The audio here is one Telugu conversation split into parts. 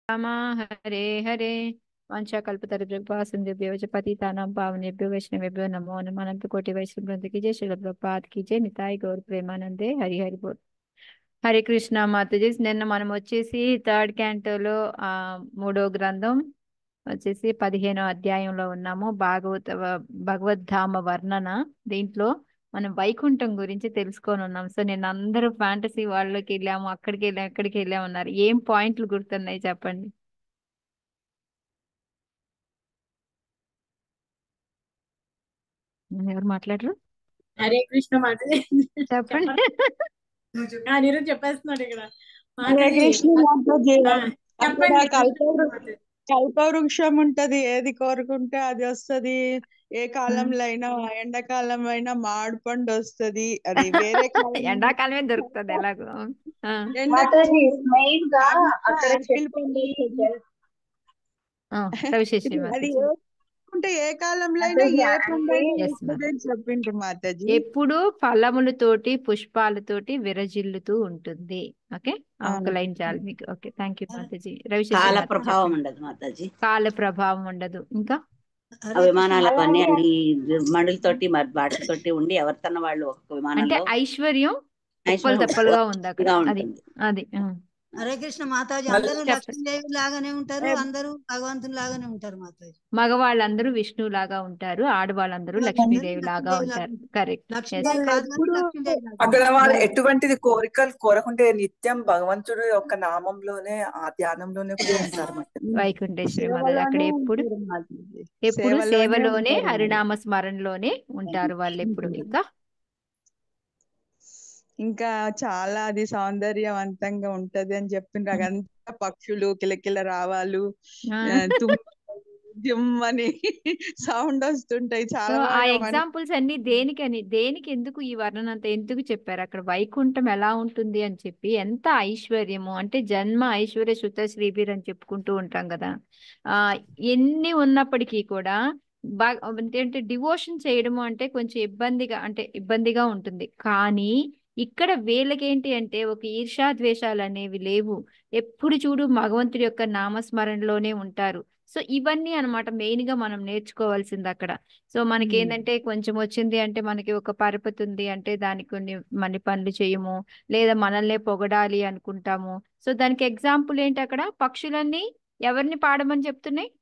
రామ హరే హరే వంశాకల్పతరుభ్యో చ పతితానాం పావనేభ్యో వైష్ణవేభ్యో నమో నమానంత కోటి వైష్ణవ బృందకి జయ శిల ప్రభుపాద్ కి జయ నితాయ్ గౌర్ ప్రేమానందే హరి హరి బోల్ హరే కృష్ణ మాతజీ నిన్న మనం వచ్చేసి థర్డ్ క్యాంటోలో ఆ మూడో గ్రంథం వచ్చేసి పదిహేనో అధ్యాయంలో ఉన్నాము భాగవత భగవద్ధామ వర్ణన దీంట్లో మనం వైకుంఠం గురించి తెలుసుకొని ఉన్నాం సో నేను అందరూ ఫ్యాంటసీ వాళ్ళకి వెళ్ళాము అక్కడికి వెళ్ళాము ఎక్కడికి వెళ్ళాము అన్నారు ఏం పాయింట్లు గుర్తున్నాయి చెప్పండి ఎవరు మాట్లాడరు హరే కృష్ణ మాట చెప్పండి నీరు చెప్పేస్తున్నాడు ఇక్కడ హరే కృష్ణ మాతాజీ ఆ, అక్కడ చెప్పండి కల్పవృ కల్పవృక్షం ఉంటది ఏది కోరుకుంటే అది వస్తది ఏ కాలంలో అయినా ఎండాకాలం అయినా మామిడి పండు వస్తది అది వేరే కాలం ఎండాకాలమే దొరుకుతుంది ఎలాగో ఆ, మాతాజీ మెయిన్ గా అక్కడ యాపిల్ పండు వస్తది. ఆ, రవిశేషి అది మాతాజీ. ఏ- అంటే ఏ కాలంలో అయినా మాతాజీ, ఏ పండు అయినా Yes, వస్తది అని చెప్పిండ్రు మాతాజీ ఎప్పుడు ఫలములతోటి పుష్పాలతోటి విరజిల్లుతూ ఉంటుంది ఓకే ఆ ఒక్క అవును. లైన్ చాలు మీకు ఓకే థ్యాంక్ యూ మాతాజీ రవిశేషి కాల మాతాజీ ప్రభావం చెప్పండి. ఉండదు మాతాజీ కాల ప్రభావం ఉండదు ఇంకా ఆ విమానాలు అవన్నీ అలాగే అన్ని మండులతోటి మరి వాటితోటి ఉండి ఎవరితన్న వాళ్ళు ఒక్కొక్క అంటే విమానంలో ఐశ్వర్యం కుప్పలు ఐశ్వర్యం తెప్పలుగా ఉంది అక్కడ గా అది ఉంటుంది అది ఆ. హరే కృష్ణ మాతాజీ మళ్ళీ అందరూ చెప్పండి. లక్ష్మీదేవి లాగానే ఉంటారు అందరూ భగవంతుని లాగానే ఉంటారు మాతాజీ మగవాళ్ళందరూ విష్ణువు లాగా ఉంటారు ఆడవాళ్ళందరూ లక్ష్మీదేవి లాగా ఉంటారు కరెక్ట్ లక్ష్మీదేవి కాదు కానీ లక్ష్మీదేవి లాగా అక్కడ వాళ్ళు ఎటువంటిది కోరికలు కోరకుంటే నిత్యం భగవంతుడు యొక్క నామంలోనే ఆ ధ్యానంలోనే కూడా ఉంటారు అన్నమాట. వైకుంఠేశ్వరి మాతాజీ అక్కడ సేవలోనే ఎప్పుడు ఉంటారు మాతాజీ. ఎప్పుడు సేవలోనే సేవలోనే ఉంటారు. హరినామ స్మరణలోనే ఉంటారు వాళ్ళు ఎప్పుడు ఇంకా ఇంకా చాలా అది సౌందర్యవంతంగా ఉంటది అని చెప్పిండ్రు అదంతా పక్షులు కిలకిల రావాలు ఆ. ఆ, తుమ్మ జిమ్మని సౌండ్ వస్తుంటాయి సో చాలా ఆ బాగా మన- ఎగ్జాంపుల్స్ అన్ని దేనికని దేనికి ఎందుకు ఈ వర్ణన అంత ఎందుకు చెప్పారు అక్కడ వైకుంఠం ఎలా ఉంటుంది అని చెప్పి ఎంత ఐశ్వర్యము అంటే జన్మ ఐశ్వర్య శుద్ధ శ్రీబీర్ అని చెప్పుకుంటూ ఉంటాం కదా ఆ ఎన్ని ఉన్నప్పటికీ కూడా బాగా అంటే డివోషన్ చేయడము అంటే కొంచెం ఇబ్బందిగా అంటే ఇబ్బందిగా ఉంటుంది కానీ ఇక్కడ వీళ్ళకేంటి అంటే ఒక ఈర్ష్యా ద్వేషాలు అనేవి లేవు ఎప్పుడు చూడు భగవంతుడి యొక్క నామస్మరణలోనే ఉంటారు సో ఇవన్నీ అన్నమాట మెయిన్ గా మనం నేర్చుకోవాల్సింది అక్కడ సో మనకి మ్మ్. ఏంటంటే కొంచెం వచ్చింది అంటే మనకి ఒక పరపతి ఉంది అంటే దానికి కొన్ని మన పనులు చేయము లేదా మనల్నే పొగడాలి అనుకుంటాము సో దానికి ఎగ్జాంపుల్ ఏంటి అక్కడ పక్షులన్నీ ఎవరిని పాడమని చెప్తున్నాయి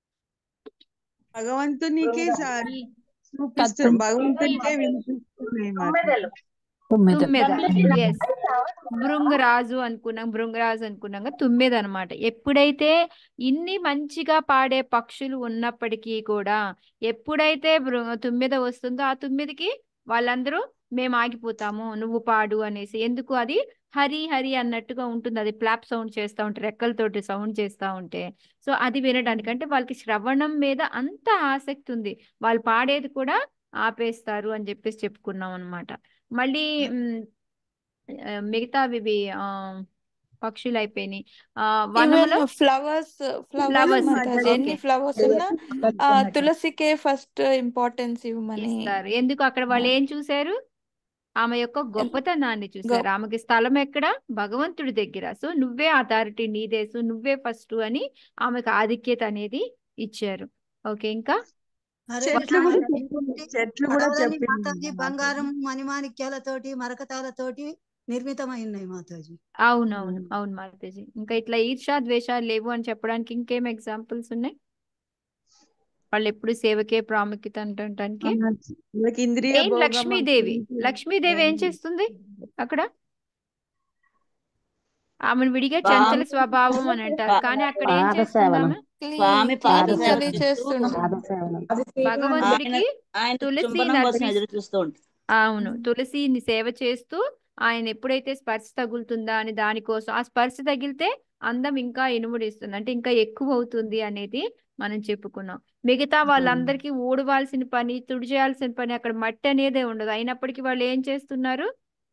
భగవంతునికి స- చూపిస్తు భగవంతునికే వినిపిస్తున్నాయి మాట తుమ్మెదలు తుమ్మెద ఎస్ భృంగరాజు అనుకున్నాం భృంగరాజు అనుకున్నాం కదా, తుమ్మెద అనమాట ఎప్పుడైతే ఇన్ని మంచిగా పాడే పక్షులు ఉన్నప్పటికీ కూడా ఎప్పుడైతే భృ- తుమ్మెద వస్తుందో ఆ తుమ్మెదకి వాళ్ళందరూ మేము ఆగిపోతాము నువ్వు పాడు అనేసి ఎందుకు అది హరి హరి అన్నట్టుగా ఉంటుంది అది ప్లాప్ సౌండ్ చేస్తూ ఉంటే రెక్కలతోటి సౌండ్ చేస్తూ ఉంటే సో అది వినడానికి అంటే వాళ్ళకి శ్రవణం మీద అంత ఆసక్తి ఉంది వాళ్ళు పాడేది కూడా ఆపేస్తారు అని చెప్పేసి చెప్పుకున్నాం అనమాట మళ్ళీ మ్, ఆ, మిగతావి ఇవి, ఆ, పక్షులు అయిపోయినాయి ఆ వనంలో ఫ్లవర్స్ ఫ్లవర్స్ ఫ్లవర్స్ మాతాజీ ఎన్ని ఓకే ఫ్లవర్స్ ఉన్నా ఆ, తులసికే ఫస్ట్ ఇంపార్టెన్స్ ఇవ్వమని ఇస్తారు ఎందుకు అక్కడ వాళ్ళు ఏం చూశారు ఆమె యొక్క గొప్పతనాన్ని చూశారు గొ- ఆమెకి స్థలం ఎక్కడ భగవంతుడి దగ్గర సో నువ్వే అథారిటీ నీదే సో నువ్వే ఫస్ట్ అని ఆమెకు ఆధిక్యత అనేది ఇచ్చారు ఓకే ఇంకా హరే చెట్లు కృష్ణ కూడా మాతాజీ. చెప్పిండ్రు చెట్లు కూడా పడవలన్నీ చెప్పిండ్రు మాతాజీ బంగారం మణిమాణిక్యాలతోటి మరకతాలతోటి నిర్మితమై ఉన్నాయి మాతాజీ అవునవును అవును మాతాజీ ఇంకా ఇట్లా ఈర్షా ద్వేషాలు లేవు అని చెప్పడానికి ఇంకేం ఎగ్జాంపుల్స్ ఉన్నాయి వాళ్ళు ఎప్పుడు సేవకే ప్రాముఖ్యత అంటడానికి వాళ్ళకి ఇంద్రియ మెయిన్ భోగం లక్ష్మీదేవి ఉంటుంది. లక్ష్మీదేవి ఏం చేస్తుంది అక్కడ ఆమెను విడిగా స్వామి- చంచల స్వభావం అని అంటారు కానీ అక్కడ ఏం చేస్తుంది ఆమె స్వామి క్లీనింగ్ పాదసేవ అది చేస్తూ చేస్తుంటాం భగవంతుడికి ఆయన తులసి చుంబనం కోసం నర్సి ఎదురు చూస్తూ ఉంటుంది అవును తులసిని సేవ చేస్తూ ఆయన ఎప్పుడైతే స్పర్శ తగులుతుందా అని దానికోసం ఆ స్పర్శ తగిలితే అందం ఇంకా ఇనుముడిస్తుంది అంటే ఇంకా ఎక్కువ అవుతుంది అనేది మనం చెప్పుకున్నాం మిగతా వాళ్ళందరికీ ఊడవాల్సిన పని తుడిచేయాల్సిన పని అక్కడ మట్టి అనేదే ఉండదు అయినప్పటికీ వాళ్ళు ఏం చేస్తున్నారు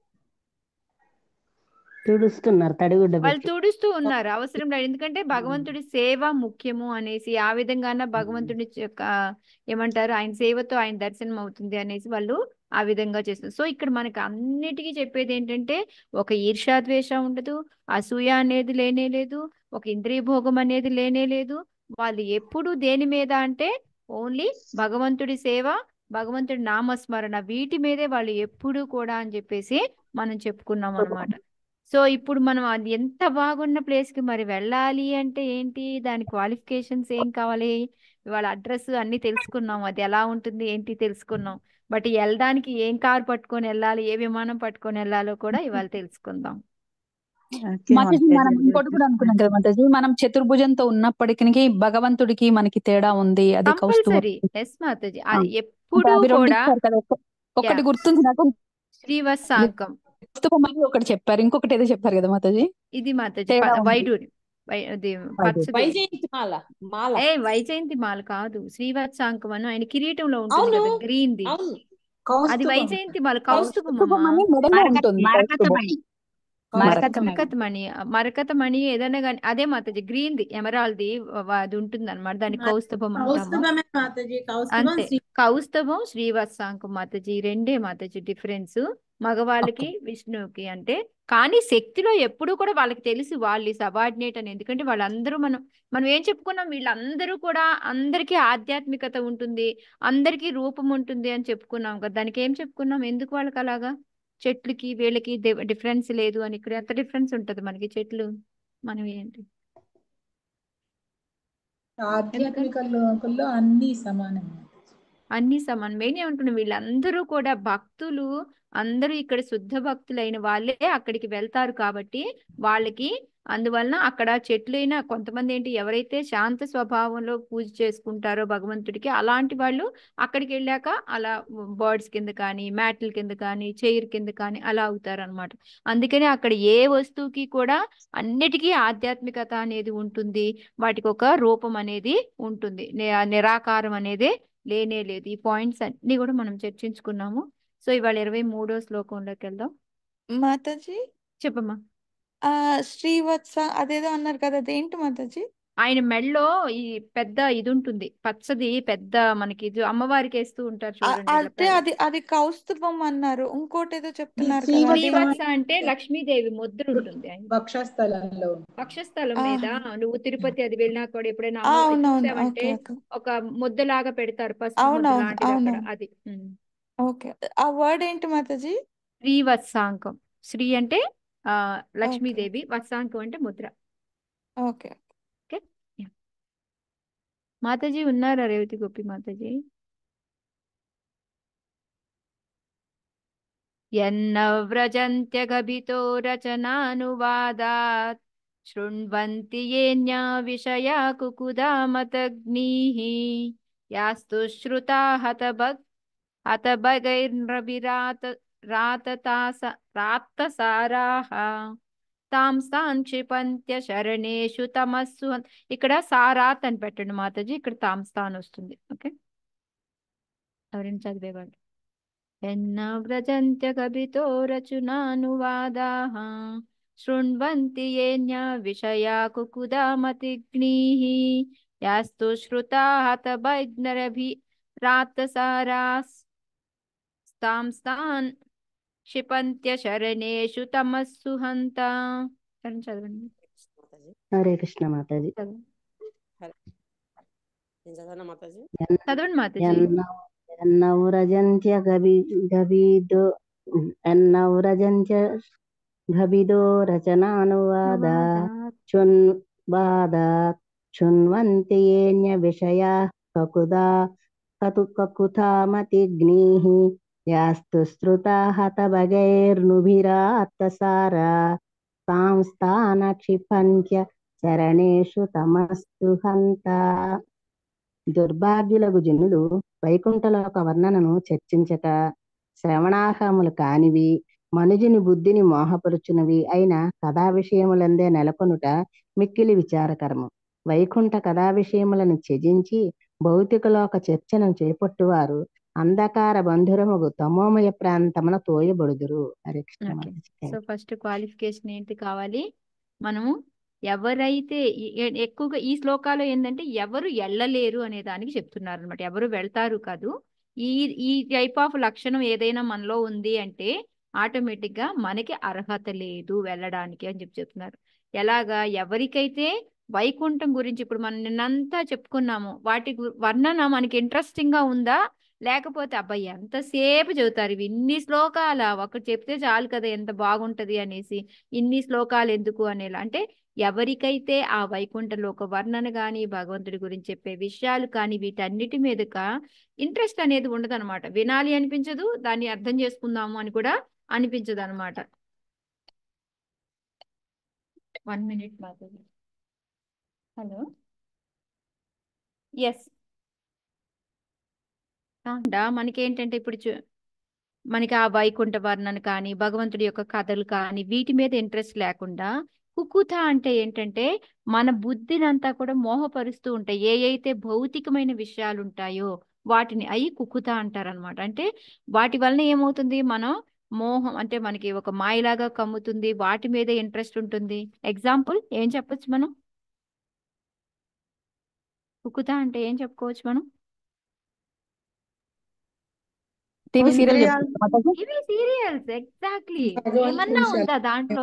తుడుస్తున్నారు తడిగుడ్డ వాళ్ళు పెట్టి తుడుస్తూ ఉన్నారు అవసరం లేదు ఎందుకంటే భగవంతుడి సేవ ముఖ్యము అనేసి ఆ విధంగానే భగవంతుడి యొక్క ఏమంటారు ఆయన సేవతో ఆయన దర్శనం అవుతుంది అనేసి వాళ్ళు ఆ విధంగా చేస్తుంది సో ఇక్కడ మనకి అన్నిటికీ చెప్పేది ఏంటంటే ఒక ఈర్ష్యాద్వేష ఉండదు అసూయ అనేది లేనే లేదు ఒక ఇంద్రియ భోగం అనేది లేనే లేదు వాళ్ళు ఎప్పుడు దేని మీద అంటే ఓన్లీ భగవంతుడి సేవ భగవంతుడి నామస్మరణ వీటి మీదే వాళ్ళు ఎప్పుడు కూడా అని చెప్పేసి మనం చెప్పుకున్నాం అనమాట సో ఇప్పుడు మనం అది ఎంత బాగున్న place కి మరి వెళ్ళాలి అంటే ఏంటి దాని క్వాలిఫికేషన్స్ ఏం కావాలి ఇవాళ అడ్రస్ అన్ని తెలుసుకున్నాం అది ఎలా ఉంటుంది ఏంటి తెలుసుకున్నాం బట్ వెళ్ళడానికి ఏం కార్ పట్టుకొని వెళ్ళాలి ఏ విమానం పట్టుకొని వెళ్ళాలో కూడా ఇవాళ తెలుసుకుందాం ఓకే మాతాజీ మనం మాతాజీ ఇంకోటి కూడా అనుకున్నాం కదా మాతాజీ మనం చతుర్భుజంతో ఉన్నప్పటికీ భగవంతుడికి మనకి తేడా ఉంది అది కౌస్తుభం కంపల్సరీ ఎస్ మాతాజీ ఆ, అది అంటే ఎప్పుడూ అవి రెండు కూడా ఇచ్చారు కదా ఒక్క- ఒకటి యా గుర్తుంది నాకు శ్రీవత్సాంకం కౌస్తుభం అని ఒకటి చెప్పారు ఇంకొకటి ఏదో చెప్పారు కదా మాతాజీ ఇది మాతాజీ తేడా ప- ఉంది వైడూరి వై- అది పచ్చది వైజయంతి మాల మాల ఏ వైజయంతి మాల కాదు శ్రీవత్సాంకం అని ఆయన కిరీటంలో ఉంటుంది అవును కదా గ్రీన్ ది అవును అది కౌస్తుభం వైజయంతి మాల కౌస్తుభం కౌస్తుభం కౌస్తుభం అమ్మా అని మెడలో మరకత ఉంటుంది కౌస్తుభం మరకతమణి మరకత మరకత మణి మరకత మణి ఏదైనా కానీ అదే మాతాజీ గ్రీన్ ది ఎమరాల్డ్ ది వ- అది ఉంటుంది అనమాట దాన్ని కౌస్తుభం అంటాము కౌస్తుభమే మాతాజీ కౌస్తుభం అంతే శ్రీ కౌస్తభం శ్రీవత్సాంకం మాతాజీ ఈ రెండే మాతాజీ డిఫరెన్స్ మగవాళ్ళకి విష్ణువుకి అంటే కానీ శక్తిలో ఎప్పుడు కూడా వాళ్ళకి తెలుసు వాళ్ళు సబార్డినేట్ అని ఎందుకంటే వాళ్ళందరూ మనం మనం ఏం చెప్పుకున్నాం వీళ్ళందరూ కూడా అందరికీ ఆధ్యాత్మికత ఉంటుంది అందరికీ రూపం ఉంటుంది అని చెప్పుకున్నాం కదా దానికి ఏం చెప్పుకున్నాం ఎందుకు వాళ్ళకి అలాగా చెట్లకి వీళ్ళకి డిఫరెన్స్ లేదు అని ఇక్కడ ఎంత డిఫరెన్స్ ఉంటుంది మనకి చెట్లు మనం ఏంటి ఆధ్యాత్మిక లోకంలో అన్ని సమానం అన్ని సమానం మెయిన్ ఏమంటున్నాం వీళ్ళందరూ కూడా భక్తులు అందరూ ఇక్కడ శుద్ధ భక్తులైన వాళ్ళే అక్కడికి వెళ్తారు కాబట్టి వాళ్ళకి అందువలన అక్కడ చెట్లైనా కొంతమంది ఏంటి ఎవరైతే శాంత స్వభావంలో పూజ చేసుకుంటారో భగవంతుడికి అలాంటి వాళ్ళు అక్కడికి వెళ్ళాక అలా బర్డ్స్ కింద కానీ మ్యాట్ల కింద కానీ చైర్ కింద కానీ అలా అవుతారు అనమాట అందుకని అక్కడ ఏ వస్తువుకి కూడా అన్నిటికీ ఆధ్యాత్మికత అనేది ఉంటుంది వాటికి ఒక రూపం అనేది ఉంటుంది ని- నిరాకారం అనేది లేనే లేదు ఈ పాయింట్స్ అన్ని కూడా మనం చర్చించుకున్నాము సో ఇవాళ ఇరవై మూడో శ్లోకంలోకి వెళ్దాం మాతాజీ చెప్పమ్మా ఆ శ్రీవత్స అదేదో అన్నారు కదా అదేంటి మాతాజీ ఆయన మెడలో ఈ పెద్ద ఇది ఉంటుంది పచ్చది పెద్ద మనకి ఇది అమ్మవారికి వేస్తూ ఉంటారు ఆ- చూడండి ఇలా అదే పెద్ద అది అది కౌస్తుభం అన్నారు ఇంకోటి ఏదో చెప్తున్నారు కదా శ్రీవత్స అదేంటి శ్రీవత్స అంటే లక్ష్మీదేవి ముద్ర ఉంటుంది ఆయన వక్షస్థలంలో వక్షస్థలం మీద ఆహా నువ్వు తిరుపతి అది వెళ్ళినా కూడా ఎప్పుడైనా ఆ, అమ్మ అవునవును చూసావంటే ఓకే ఓకే ఒక ముద్దలాగా పెడతారు పసుపు ముద్ద అవునవును లాంటిది అక్కడ అవునవును అది ఉమ్. ఓకే ఆ వర్డ్ ఏంటి మాతాజీ శ్రీవత్సాంకం శ్రీ అంటే ఆ ఓకే లక్ష్మీదేవి వత్సాంకం అంటే ముద్ర ఓకే ఓకే యా. మాతాజీ ఉన్నారా రేవతి గోపి మాతాజీ యన్నవ్రజంత్యగభితో రచనానువాదాత్ శృण्वन्ति येऽन्या विषया कुकुदामतग्निः यास्तु श्रुता हतभक् हतभगैर्नभिरात राततास రాత్తసారాహ తాం స్తాన్ క్షిపంత్య శరణేషు తమస్సు హన్- ఇక్కడ సారాత్ అని పెట్టండి మాతాజీ ఇక్కడ తాం స్థాన్ వస్తుంది ఓకే ఎవరైనా చదివేవాళ్ళు ఎన్న వ్రజంత్య కవితో రచునానువాదాః శృण्वन्ति येऽन्या विषया कुकुदामतिग्नीः यास्तु श्रुता हतभग्नरभि रातसारास् స్తాం స్తాన్ క్షిపంత్య శరణేషు తమస్సు హంత చరణ్ చదవండి హరే కృష్ణ మాతాజీ చదవండి నేను చదవనా మాతాజీ చదవండి మాతాజీ ఎన్నౌ ఎన్నౌరజంత్య గవి గవిదో ఎన్నౌరజంత్య గవిదో రచనానువాదా చున్ వాదాత్ శృण्वन्ति येऽन्य विषयाः ककुदा कतु ककुथामतिग्निः यास्तु श्रुता हतभगैर्नुभिरात्तसारा तां स्थानक्षिपन्त्य శరణేషు తమస్తు హంత దుర్భాగ్యులకు జనులు వైకుంఠలోక వర్ణనను చర్చించక శ్రవణార్హములు కానివి మనుజుని బుద్ధిని మోహపరుచునవి అయిన కథా విషయములందే నెలకొనుట మిక్కిలి విచారకరము వైకుంఠ కథా విషయములను త్యజించి భౌతికలోక చర్చను చేపట్టువారు అంధకార బంధురముగు తమోమయ ప్రాంతమున తోయబడుదురు హరే కృష్ణ ఓకే మాతాజీ. సో ఫస్ట్ క్వాలిఫికేషన్ ఏంటి కావాలి మనము ఎవరైతే ఈ- ఎ- ఎక్కువగా ఈ శ్లోకాలు ఏంటంటే ఎవరు వెళ్ళలేరు అనే దానికి చెప్తున్నారు అనమాట ఎవరు వెళ్తారు కాదు ఈ ఈ టైప్ ఆఫ్ లక్షణం ఏదైనా మనలో ఉంది అంటే ఆటోమేటిక్ గా మనకి అర్హత లేదు వెళ్ళడానికి అని చెప్పి చెప్తున్నారు ఎలాగా ఎవరికైతే వైకుంఠం గురించి ఇప్పుడు మనం నిన్నంతా చెప్పుకున్నాము వాటి గు- వర్ణన మనకి ఇంట్రెస్టింగ్ గా ఉందా లేకపోతే అబ్బాయి ఎంతసేపు చెబుతారు ఇవి ఇన్ని శ్లోకాల ఒకటి చెప్తే చాలు కదా ఎంత బాగుంటది అనేసి ఇన్ని శ్లోకాలు ఎందుకు అనేలా అంటే ఎవరికైతే ఆ వైకుంఠంలో ఒక వర్ణన కానీ భగవంతుడి గురించి చెప్పే విషయాలు కానీ వీటన్నిటి మీదక ఇంట్రెస్ట్ అనేది ఉండదు అనమాట వినాలి అనిపించదు దాన్ని అర్థం చేసుకుందాము అని కూడా అనిపించదు అనమాట one minute Madhavi hello yes మనకి ఏంటంటే ఇప్పుడు చూ- మనకి ఆ వైకుంఠ వర్ణన కానీ భగవంతుడి యొక్క కథలు కానీ వీటి మీద ఇంట్రెస్ట్ లేకుండా కుకుత అంటే ఏంటంటే మన బుద్ధినంతా కూడా మోహపరుస్తూ ఉంటాయి ఏ అయితే భౌతికమైన విషయాలు ఉంటాయో వాటిని అయి కుకుత అంటారనమాట అంటే వాటి వలన ఏమవుతుంది మనం మోహం అంటే మనకి ఒక మాయలాగా కమ్ముతుంది వాటి మీద ఇంట్రెస్ట్ ఉంటుంది ఎగ్జాంపుల్ ఏం చెప్పొచ్చు మనం కుకుత అంటే ఏం చెప్పుకోవచ్చు మనం టీవీ సీరియల్ ఇంద్రియాలు చెప్తారా మాతాజీ ఇవి సీరియల్స్ ఎగ్జాక్ట్లీ భగవంతుని ఏమన్నా విషయాలు ఉందా దాంట్లో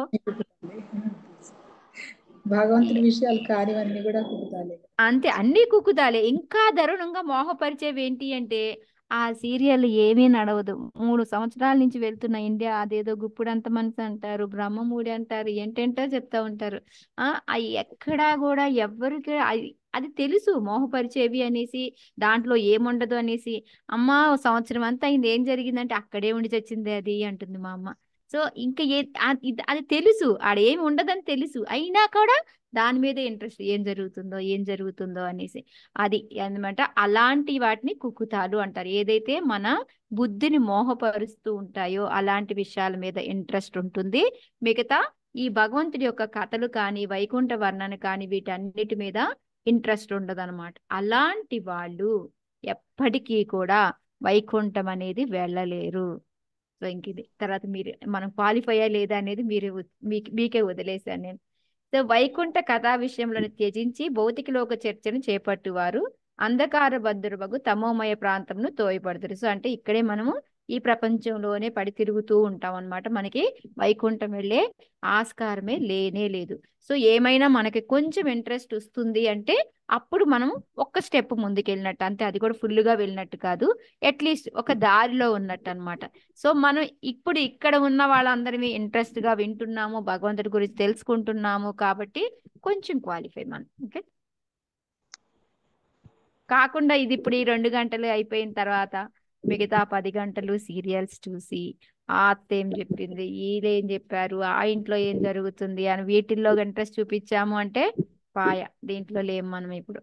భగవంతుని విషయాలు కానివన్నీ కూడా కుదుతాలి అంతే అన్ని కుకుదాలే ఇంకా దారుణంగా మోహపరిచేవి ఏంటి అంటే ఆ సీరియల్ ఏమీ నడవదు మూడు సంవత్సరాల నుంచి వెళ్తున్న ఇండియా అదేదో గుప్పుడంత మనసు అంటారు బ్రహ్మముడి అంటారు ఏంటేంటో చెప్తా ఉంటారు ఆ అవి ఎక్కడా కూడా ఎవ్వరికి అది అది తెలుసు మోహపరిచేవి అనేసి దాంట్లో ఏముండదు అనేసి అమ్మా ఓ సంవత్సరం అంతా అయింది ఏం జరిగిందంటే అక్కడే ఉండి చచ్చింది అది అంటుంది మా అమ్మ సో ఇంకా ఏ ఆ- ఇది- అది తెలుసు ఆడేమి ఉండదని తెలుసు అయినా కూడా దాని మీద ఇంట్రెస్ట్ ఏం జరుగుతుందో ఏం జరుగుతుందో అనేసి అది అన్నమాట అలాంటి వాటిని కుకుతాలు అంటారు ఏదైతే మన బుద్ధిని మోహపరుస్తూ ఉంటాయో అలాంటి విషయాల మీద ఇంట్రెస్ట్ ఉంటుంది మిగతా ఈ భగవంతుడి యొక్క కథలు కానీ వైకుంఠ వర్ణన కానీ వీటన్నిటి మీద ఇంట్రెస్ట్ ఉండదన్నమాట అలాంటి వాళ్ళు ఎప్పటికీ కూడా వైకుంఠం అనేది వెళ్ళలేరు సో ఇంక ఇది తర్వాత మీరు మనం క్వాలిఫై లేదా అనేది మీరు మీకు మీకే వదిలేశాను నేను సో వైకుంఠ కథా విషయంలో త్యజించి భౌతిక లోక చర్చను చేపట్టువారు అంధకార బంధురమగు తమోమయ ప్రాంతంను తోయపడతారు సో అంటే ఇక్కడే మనము ఈ ప్రపంచంలోనే పడి తిరుగుతూ ఉంటాం అన్నమాట మనకి వైకుంఠం వెళ్ళే ఆస్కారమే లేనే లేదు సో ఏమైనా మనకి కొంచెం ఇంట్రెస్ట్ వస్తుంది అంటే అప్పుడు మనం ఒక్క స్టెప్ ముందుకు వెళ్ళినట్టు అంతే అది కూడా full గా వెళ్ళినట్టు కాదు అట్లీస్ట్ ఒక దారిలో ఉన్నట్టు అన్నమాట సో మనం ఇప్పుడు ఇక్కడ ఉన్న వాళ్ళందరినీ ఇంట్రెస్ట్ గా వింటున్నాము భగవంతుడి గురించి తెలుసుకుంటున్నాము కాబట్టి కొంచెం క్వాలిఫై మనం ఓకే కాకుండా ఇది ఇప్పుడు ఈ రెండు గంటలు అయిపోయిన తర్వాత మిగతా పది గంటలు సీరియల్స్ చూసి ఆ అత్త ఏం చెప్పింది వీళ్ళేం చెప్పారు ఆ ఇంట్లో ఏం జరుగుతుంది అని వీటిల్లో ఇంట్రెస్ట్ చూపించాము అంటే పాయ దీంట్లో లేము మనం ఇప్పుడు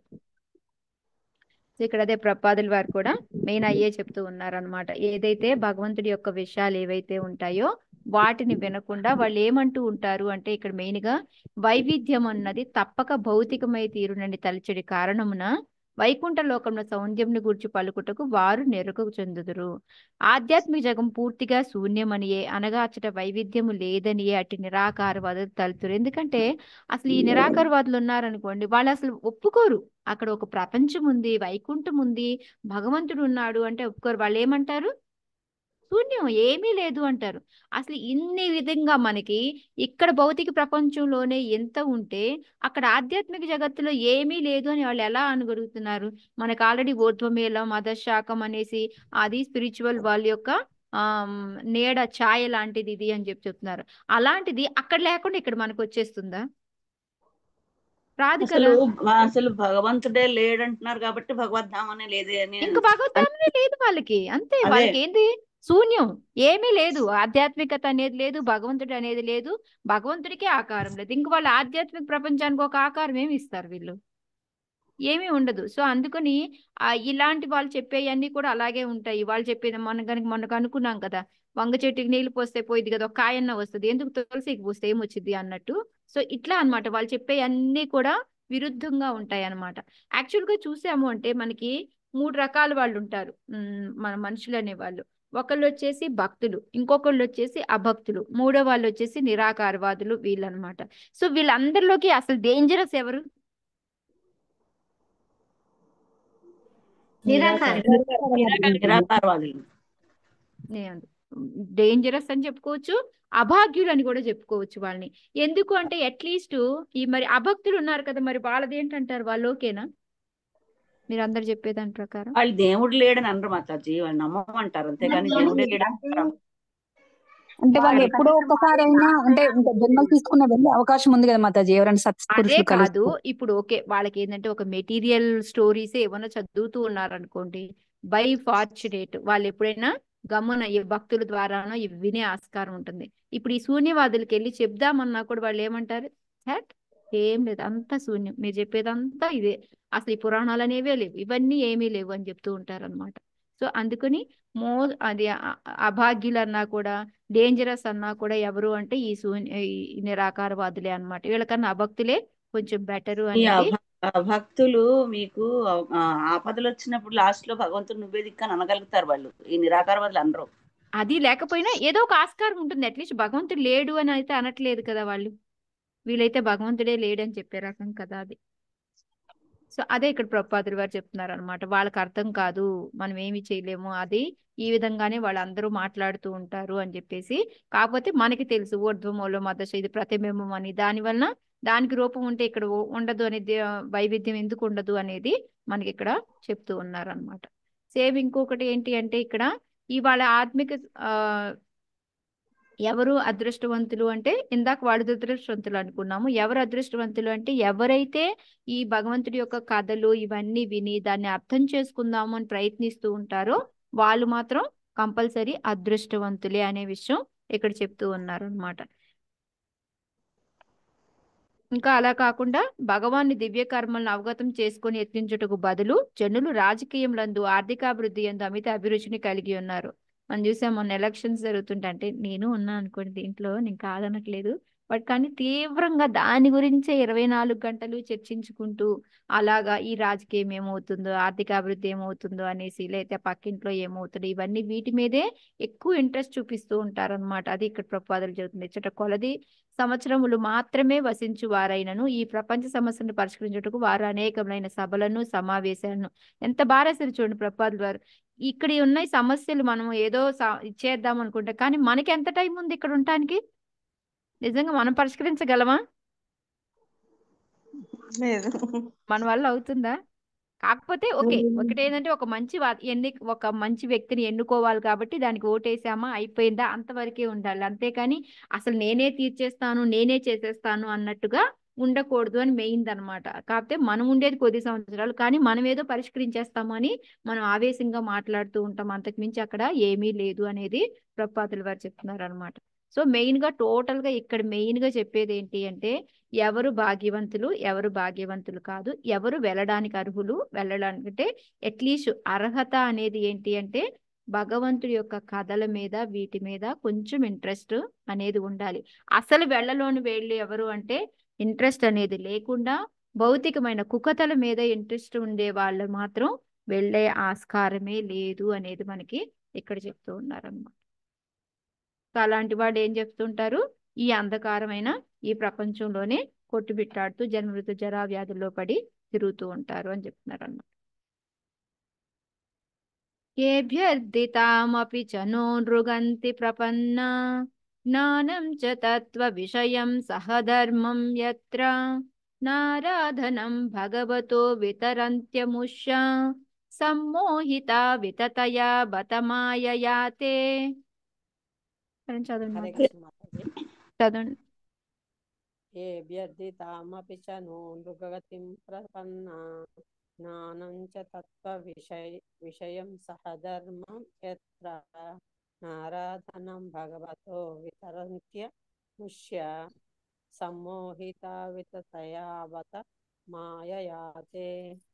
సో ఇక్కడ అదే ప్రపాదుల వారు కూడా మెయిన్ అయ్యే చెప్తూ ఉన్నారనమాట ఏదైతే భగవంతుడి యొక్క విషయాలు ఏవైతే ఉంటాయో వాటిని వినకుండా వాళ్ళు ఏమంటూ ఉంటారు అంటే ఇక్కడ మెయిన్ గా వైవిధ్యం అన్నది తప్పక భౌతికమై తీరునని తలచడి కారణమున వైకుంఠ లోకంలో సౌందర్యంను గూర్చి పలుకుటకు వారు నెరుక చెందుదురు ఆధ్యాత్మిక జగం పూర్తిగా శూన్యమనియే అనగా అచ్చట వైవిధ్యము లేదనియే అటు నిరాకారవాదులు తలుతురు ఎందుకంటే అసలు ఈ నిరాకారవాదులు ఉన్నారనుకోండి వాళ్ళు అసలు ఒప్పుకోరు అక్కడ ఒక ప్రపంచం ఉంది వైకుంఠం ఉంది భగవంతుడు ఉన్నాడు అంటే ఒప్పుకోరు వాళ్ళు ఏమంటారు శూన్యం ఏమీ లేదు అంటారు అసలు ఇన్ని విధంగా మనకి ఇక్కడ భౌతిక ప్రపంచంలోనే ఎంత ఉంటే అక్కడ ఆధ్యాత్మిక జగత్తులో ఏమీ లేదు అని వాళ్ళు ఎలా అనగలుగుతున్నారు మనకు ఆల్రెడీ ఊర్ధ్వమేళం అధశాఖం అనేసి అది స్పిరిచువల్ వాళ్ళ యొక్క ఆ నీడ ఛాయ లాంటిది ఇది అని చెప్పి చెప్తున్నారు అలాంటిది అక్కడ లేకుండా ఇక్కడ మనకు వచ్చేస్తుందా రాదు అసలు కదా అసలు భగవంతుడే లేడంటున్నారు కాబట్టి భగవద్ధామనే లేదే అని ఇంకా భగవద్ధామనే లేదు వాళ్ళకి అంతే అదే. వాళ్ళకి ఏంది శూన్యం ఏమీ లేదు ఆధ్యాత్మికత అనేది లేదు భగవంతుడు అనేది లేదు భగవంతుడికి ఆకారం లేదు ఇంక వాళ్ళ ఆధ్యాత్మిక ప్రపంచానికి ఒక ఆకారం ఏమి ఇస్తారు వీళ్ళు ఏమీ ఉండదు సో అందుకని ఆ ఇలాంటి వాళ్ళు చెప్పేవన్నీ కూడా అలాగే ఉంటాయి వాళ్ళు చెప్పేది మన కనుక మనకు అనుకున్నాం కదా వంగ చెట్టుకి నీళ్లు పోస్తే పోయింది కదా ఒక కాయన్న వస్తుంది ఎందుకు తులసికి పోస్తే ఏమొచ్చింది అన్నట్టు సో ఇట్లా అన్నమాట వాళ్ళు చెప్పే అన్ని కూడా విరుద్ధంగా ఉంటాయి అన్నమాట యాక్చువల్ గా చూసాము అంటే మనకి మూడు రకాల వాళ్ళు ఉంటారు ఉమ్, మన మనుషులు అనేవాళ్ళు ఒకళ్ళు వచ్చేసి భక్తులు ఇంకొకళ్ళు వచ్చేసి అభక్తులు మూడో వాళ్ళు వచ్చేసి నిరాకారవాదులు వీళ్ళనమాట సో వీళ్ళందరిలోకి అసలు డేంజరస్ ఎవరు నిరాకారవాదులు డేంజరస్ అని చెప్పుకోవచ్చు అభాగ్యులు అని కూడా చెప్పుకోవచ్చు వాళ్ళని ఎందుకు అంటే అట్లీస్ట్ ఈ మరి అభక్తులు ఉన్నారు కదా మరి వాళ్ళది ఏంటంటారు వాళ్ళు ఓకేనా మీరు అందరు చెప్పేదాని ప్రకారం వాళ్ళు దేవుడు లేడని అనరు మాతాజీ వాళ్ళు నమ్మమంటారు అంతేగాని దేవుడే లేడంటారు అంటే వాళ్ళు ఎప్పుడో ఒక్కసారి అయినా అంటే ఇంకా జన్మలు తీసుకున్న వెళ్ళే అవకాశం ఉంది కదా మాతాజీ ఎవరైనా అదే సత్పురుషులు కాదు కలిస్తే ఇప్పుడు ఓకే వాళ్ళకి ఏంటంటే ఒక మెటీరియల్ స్టోరీస్ ఏమైనా చదువుతూ ఉన్నారనుకోండి బై ఫార్చునేట్ వాళ్ళు ఎప్పుడైనా గమ్మున ఈ భక్తుల ద్వారానో ఇవి వినే ఆస్కారం ఉంటుంది ఇప్పుడు ఈ శూన్యవాదులకి వెళ్ళి చెప్దామన్నా కూడా వాళ్ళు ఏమంటారు హట్ ఏం లేదు అంతా శూన్యం మీరు చెప్పేదంతా ఇదే అసలు ఈ పురాణాలు అనేవే లేవు ఇవన్నీ ఏమీ లేవు అని చెప్తూ ఉంటారు అనమాట సో అందుకని మో అది అ- అభాగ్యులు అన్నా కూడా డేంజరస్ అన్నా కూడా ఎవరు అంటే ఈ శూన్య ఈ నిరాకారవాదులే అన్నమాట వీళ్ళకన్నా అభక్తులే కొంచెం బెటరు ఈ అనేది అభ- భక్తులు మీకు ఆ, ఆపదలు వచ్చినప్పుడు లాస్ట్ లో భగవంతుడు నువ్వే దిక్కని అనగలుగుతారు వాళ్ళు ఈ నిరాకారవాదులు అనరు అది లేకపోయినా ఏదో ఒక ఆస్కారం ఉంటుంది అట్లీస్ట్ భగవంతుడు లేడు అని అయితే అనట్లేదు కదా వాళ్ళు వీళ్ళైతే భగవంతుడే లేడు అని చెప్పే రకం కదా అది సో అదే ఇక్కడ ప్రభుపాదులు వారు చెప్తున్నారు అనమాట వాళ్ళకి అర్థం కాదు మనం ఏమి చేయలేము అది ఈ విధంగానే వాళ్ళందరూ మాట్లాడుతూ ఉంటారు అని చెప్పేసి కాకపోతే మనకి తెలుసు ఊర్ధ్వమూల మదశ ఇది ప్రతిబింబం అని దాని వలన దానికి రూపం ఉంటే ఇక్కడ ఓ- ఉండదు అనేది ఆ, వైవిధ్యం ఎందుకు ఉండదు అనేది మనకి ఇక్కడ చెప్తూ ఉన్నారు అనమాట సేమ్ ఇంకొకటి ఏంటి అంటే ఇక్కడ ఇవాళ ఆత్మిక ఆ ఎవరు అదృష్టవంతులు అంటే ఇందాక వాళ్ళు దురదృష్టవంతులు అనుకున్నాము ఎవరు అదృష్టవంతులు అంటే ఎవరైతే ఈ భగవంతుడి యొక్క కథలు ఇవన్నీ విని దాన్ని అర్థం చేసుకుందాము అని ప్రయత్నిస్తూ ఉంటారో వాళ్ళు మాత్రం కంపల్సరీ అదృష్టవంతులే అనే విషయం ఇక్కడ చెప్తూ ఉన్నారు అనమాట ఇంకా అలా కాకుండా భగవాన్ని దివ్య కర్మలను అవగతం చేసుకొని యత్నించుటకు బదులు జనులు రాజకీయములందు ఆర్థికాభివృద్ధి ఎందు అమిత అభిరుచిని కలిగి ఉన్నారు మనం చూసాం మొన్న ఎలక్షన్స్ జరుగుతుంటే అంటే నేను ఉన్నా అనుకోండి దీంట్లో నేను కాదనట్లేదు బట్ కానీ తీవ్రంగా దాని గురించే ఇరవై నాలుగు గంటలు చర్చించుకుంటూ అలాగా ఈ రాజకీయం ఏమవుతుందో ఆర్థిక అభివృద్ధి ఏమవుతుందో అనేసి లేకపోతే పక్కింట్లో ఏమవుతుందో ఇవన్నీ వీటి మీదే ఎక్కువ ఇంట్రెస్ట్ చూపిస్తూ ఉంటారన్నమాట అది ఇక్కడ ప్రపాదలు జరుగుతుంది ఇచ్చట కొలది సంవత్సరములు మాత్రమే వసించు వారైనను ఈ ప్రపంచ సమస్యను పరిష్కరించుటకు వారు అనేకమైన సభలను సమావేశాలను ఎంత బాగా రాశారు చూడండి ప్రపాదులు వారు ఇక్కడ ఉన్న ఈ సమస్యలు మనం ఏదో సా- చేద్దాం అనుకుంటాం కానీ మనకి ఎంత టైం ఉంది ఇక్కడ ఉండటానికి నిజంగా మనం పరిష్కరించగలమా లేదు మన వల్ల అవుతుందా కాకపోతే ఓకే ఒకటి ఏంటంటే ఒక మంచి వా- ఎన్ని ఒక మంచి వ్యక్తిని ఎన్నుకోవాలి కాబట్టి దానికి ఓటేసామా అయిపోయిందా అంతవరకే ఉండాలి అంతేకాని అసలు నేనే తీర్చేస్తాను నేనే చేసేస్తాను అన్నట్టుగా ఉండకూడదు అని మెయిన్ అనమాట కాకపోతే మనం ఉండేది కొద్ది సంవత్సరాలు కానీ మనం ఏదో పరిష్కరించేస్తాము అని మనం ఆవేశంగా మాట్లాడుతూ ఉంటాం అంతకు మించి అక్కడ ఏమీ లేదు అనేది ప్రపాతుల వారు చెప్తున్నారు అనమాట సో మెయిన్ గా టోటల్ గా ఇక్కడ మెయిన్ గా చెప్పేది ఏంటి అంటే ఎవరు భాగ్యవంతులు ఎవరు భాగ్యవంతులు కాదు ఎవరు వెళ్ళడానికి అర్హులు వెళ్ళడానికి అంటే అట్లీస్ట్ అర్హత అనేది ఏంటి అంటే భగవంతుడి యొక్క కథల మీద వీటి మీద కొంచెం ఇంట్రెస్ట్ అనేది ఉండాలి అసలు వెళ్ళలోని వేళ్ళు ఎవరు అంటే ఇంట్రెస్ట్ అనేది లేకుండా భౌతికమైన కుకతల మీద ఇంట్రెస్ట్ ఉండే వాళ్ళు మాత్రం వెళ్ళే ఆస్కారమే లేదు అనేది మనకి ఇక్కడ చెప్తూ ఉన్నారన్నమాట సో అలాంటి వాళ్ళు ఏం చెప్తుంటారు ఈ అంధకారమైన ఈ ప్రపంచంలోనే కొట్టుబిట్టాడుతూ జన్మృత జరా వ్యాధుల్లో పడి తిరుగుతూ ఉంటారు అని చెప్తున్నారు అన్నమాట ఏభ్యర్థితామపి చ నో నృగంతి ప్రపన్నా జ్ఞానం చ తత్వ విషయం సహధర్మం యత్ర నారాధనం భగవతో వితరంత్యముష్య సమ్మోహిత వితతయా బతమాయయాతే చదవండి హరే మాత. కృష్ణ మాతాజీ చదవండి ఏ వ్యర్థితామపి చ నో నృగతిం ప్రపన్నా జ్ఞానం చ తత్వ విషయ విషయం సహధర్మం యత్ర నారాధనం భగవతో వితరంత్య ముష్య సమ్మోహిత వితతయావత మాయయాతే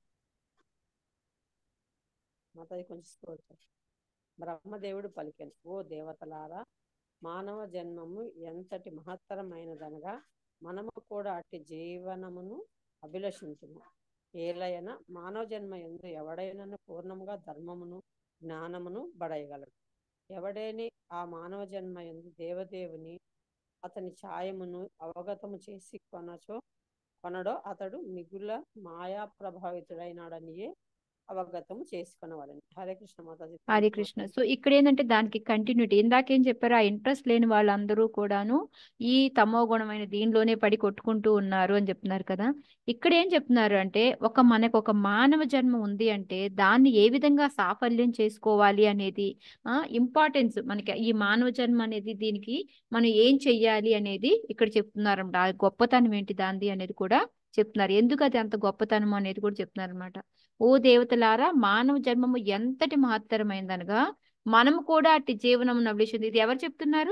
మాతాజీ కొంచెం స్క్రోల్ చేయండి. బ్రహ్మదేవుడు పలికెను ఓ దేవతలారా మానవ జన్మము ఎంతటి మహత్తరమైనదనగా మనము కూడా అట్టి జీవనమును అభిలషించుము ఏలయన మానవ జన్మ ఎందు ఎవడైనను పూర్ణముగా ధర్మమును జ్ఞానమును బడయగలడు ఎవడేని ఆ మానవ జన్మ ఎందు దేవదేవుని అతని ఛాయమును అవగతము చేసి కొనచో కొనడో అతడు మిగుల మాయా ప్రభావితుడైనాడనియే అవగతము చేసుకునేవాళ్ళని హరే కృష్ణ మాతాజీ హరే థ్యాంక్ యూ కృష్ణ మాతాజీ సో ఇక్కడ ఏంటంటే దానికి కంటిన్యూటీ ఇందాకేం చెప్పారు ఆ ఇంట్రెస్ట్ లేని వాళ్ళందరూ కూడాను ఈ తమో గుణమైన దీనిలోనే పడి కొట్టుకుంటూ ఉన్నారు అని చెప్తున్నారు కదా ఇక్కడ ఏం చెప్తున్నారు అంటే ఒక మనకు ఒక మానవ జన్మ ఉంది అంటే దాన్ని ఏ విధంగా సాఫల్యం చేసుకోవాలి అనేది ఆ ఇంపార్టెన్స్ మనకి ఈ మానవ జన్మ అనేది దీనికి మనం ఏం చెయ్యాలి అనేది ఇక్కడ చెప్తున్నారు అనమాట ఆ గొప్పతనం ఏంటి దాంది అనేది కూడా చెప్తున్నారు ఎందుకు అది అంత గొప్పతనం అనేది కూడా చెప్తున్నారు అనమాట ఓ దేవతలారా మానవ జన్మము ఎంతటి మహత్తరమైందనగా మనము కూడా అట్టి జీవనం నవ్విస్తుంది ఇది ఎవరు చెప్తున్నారు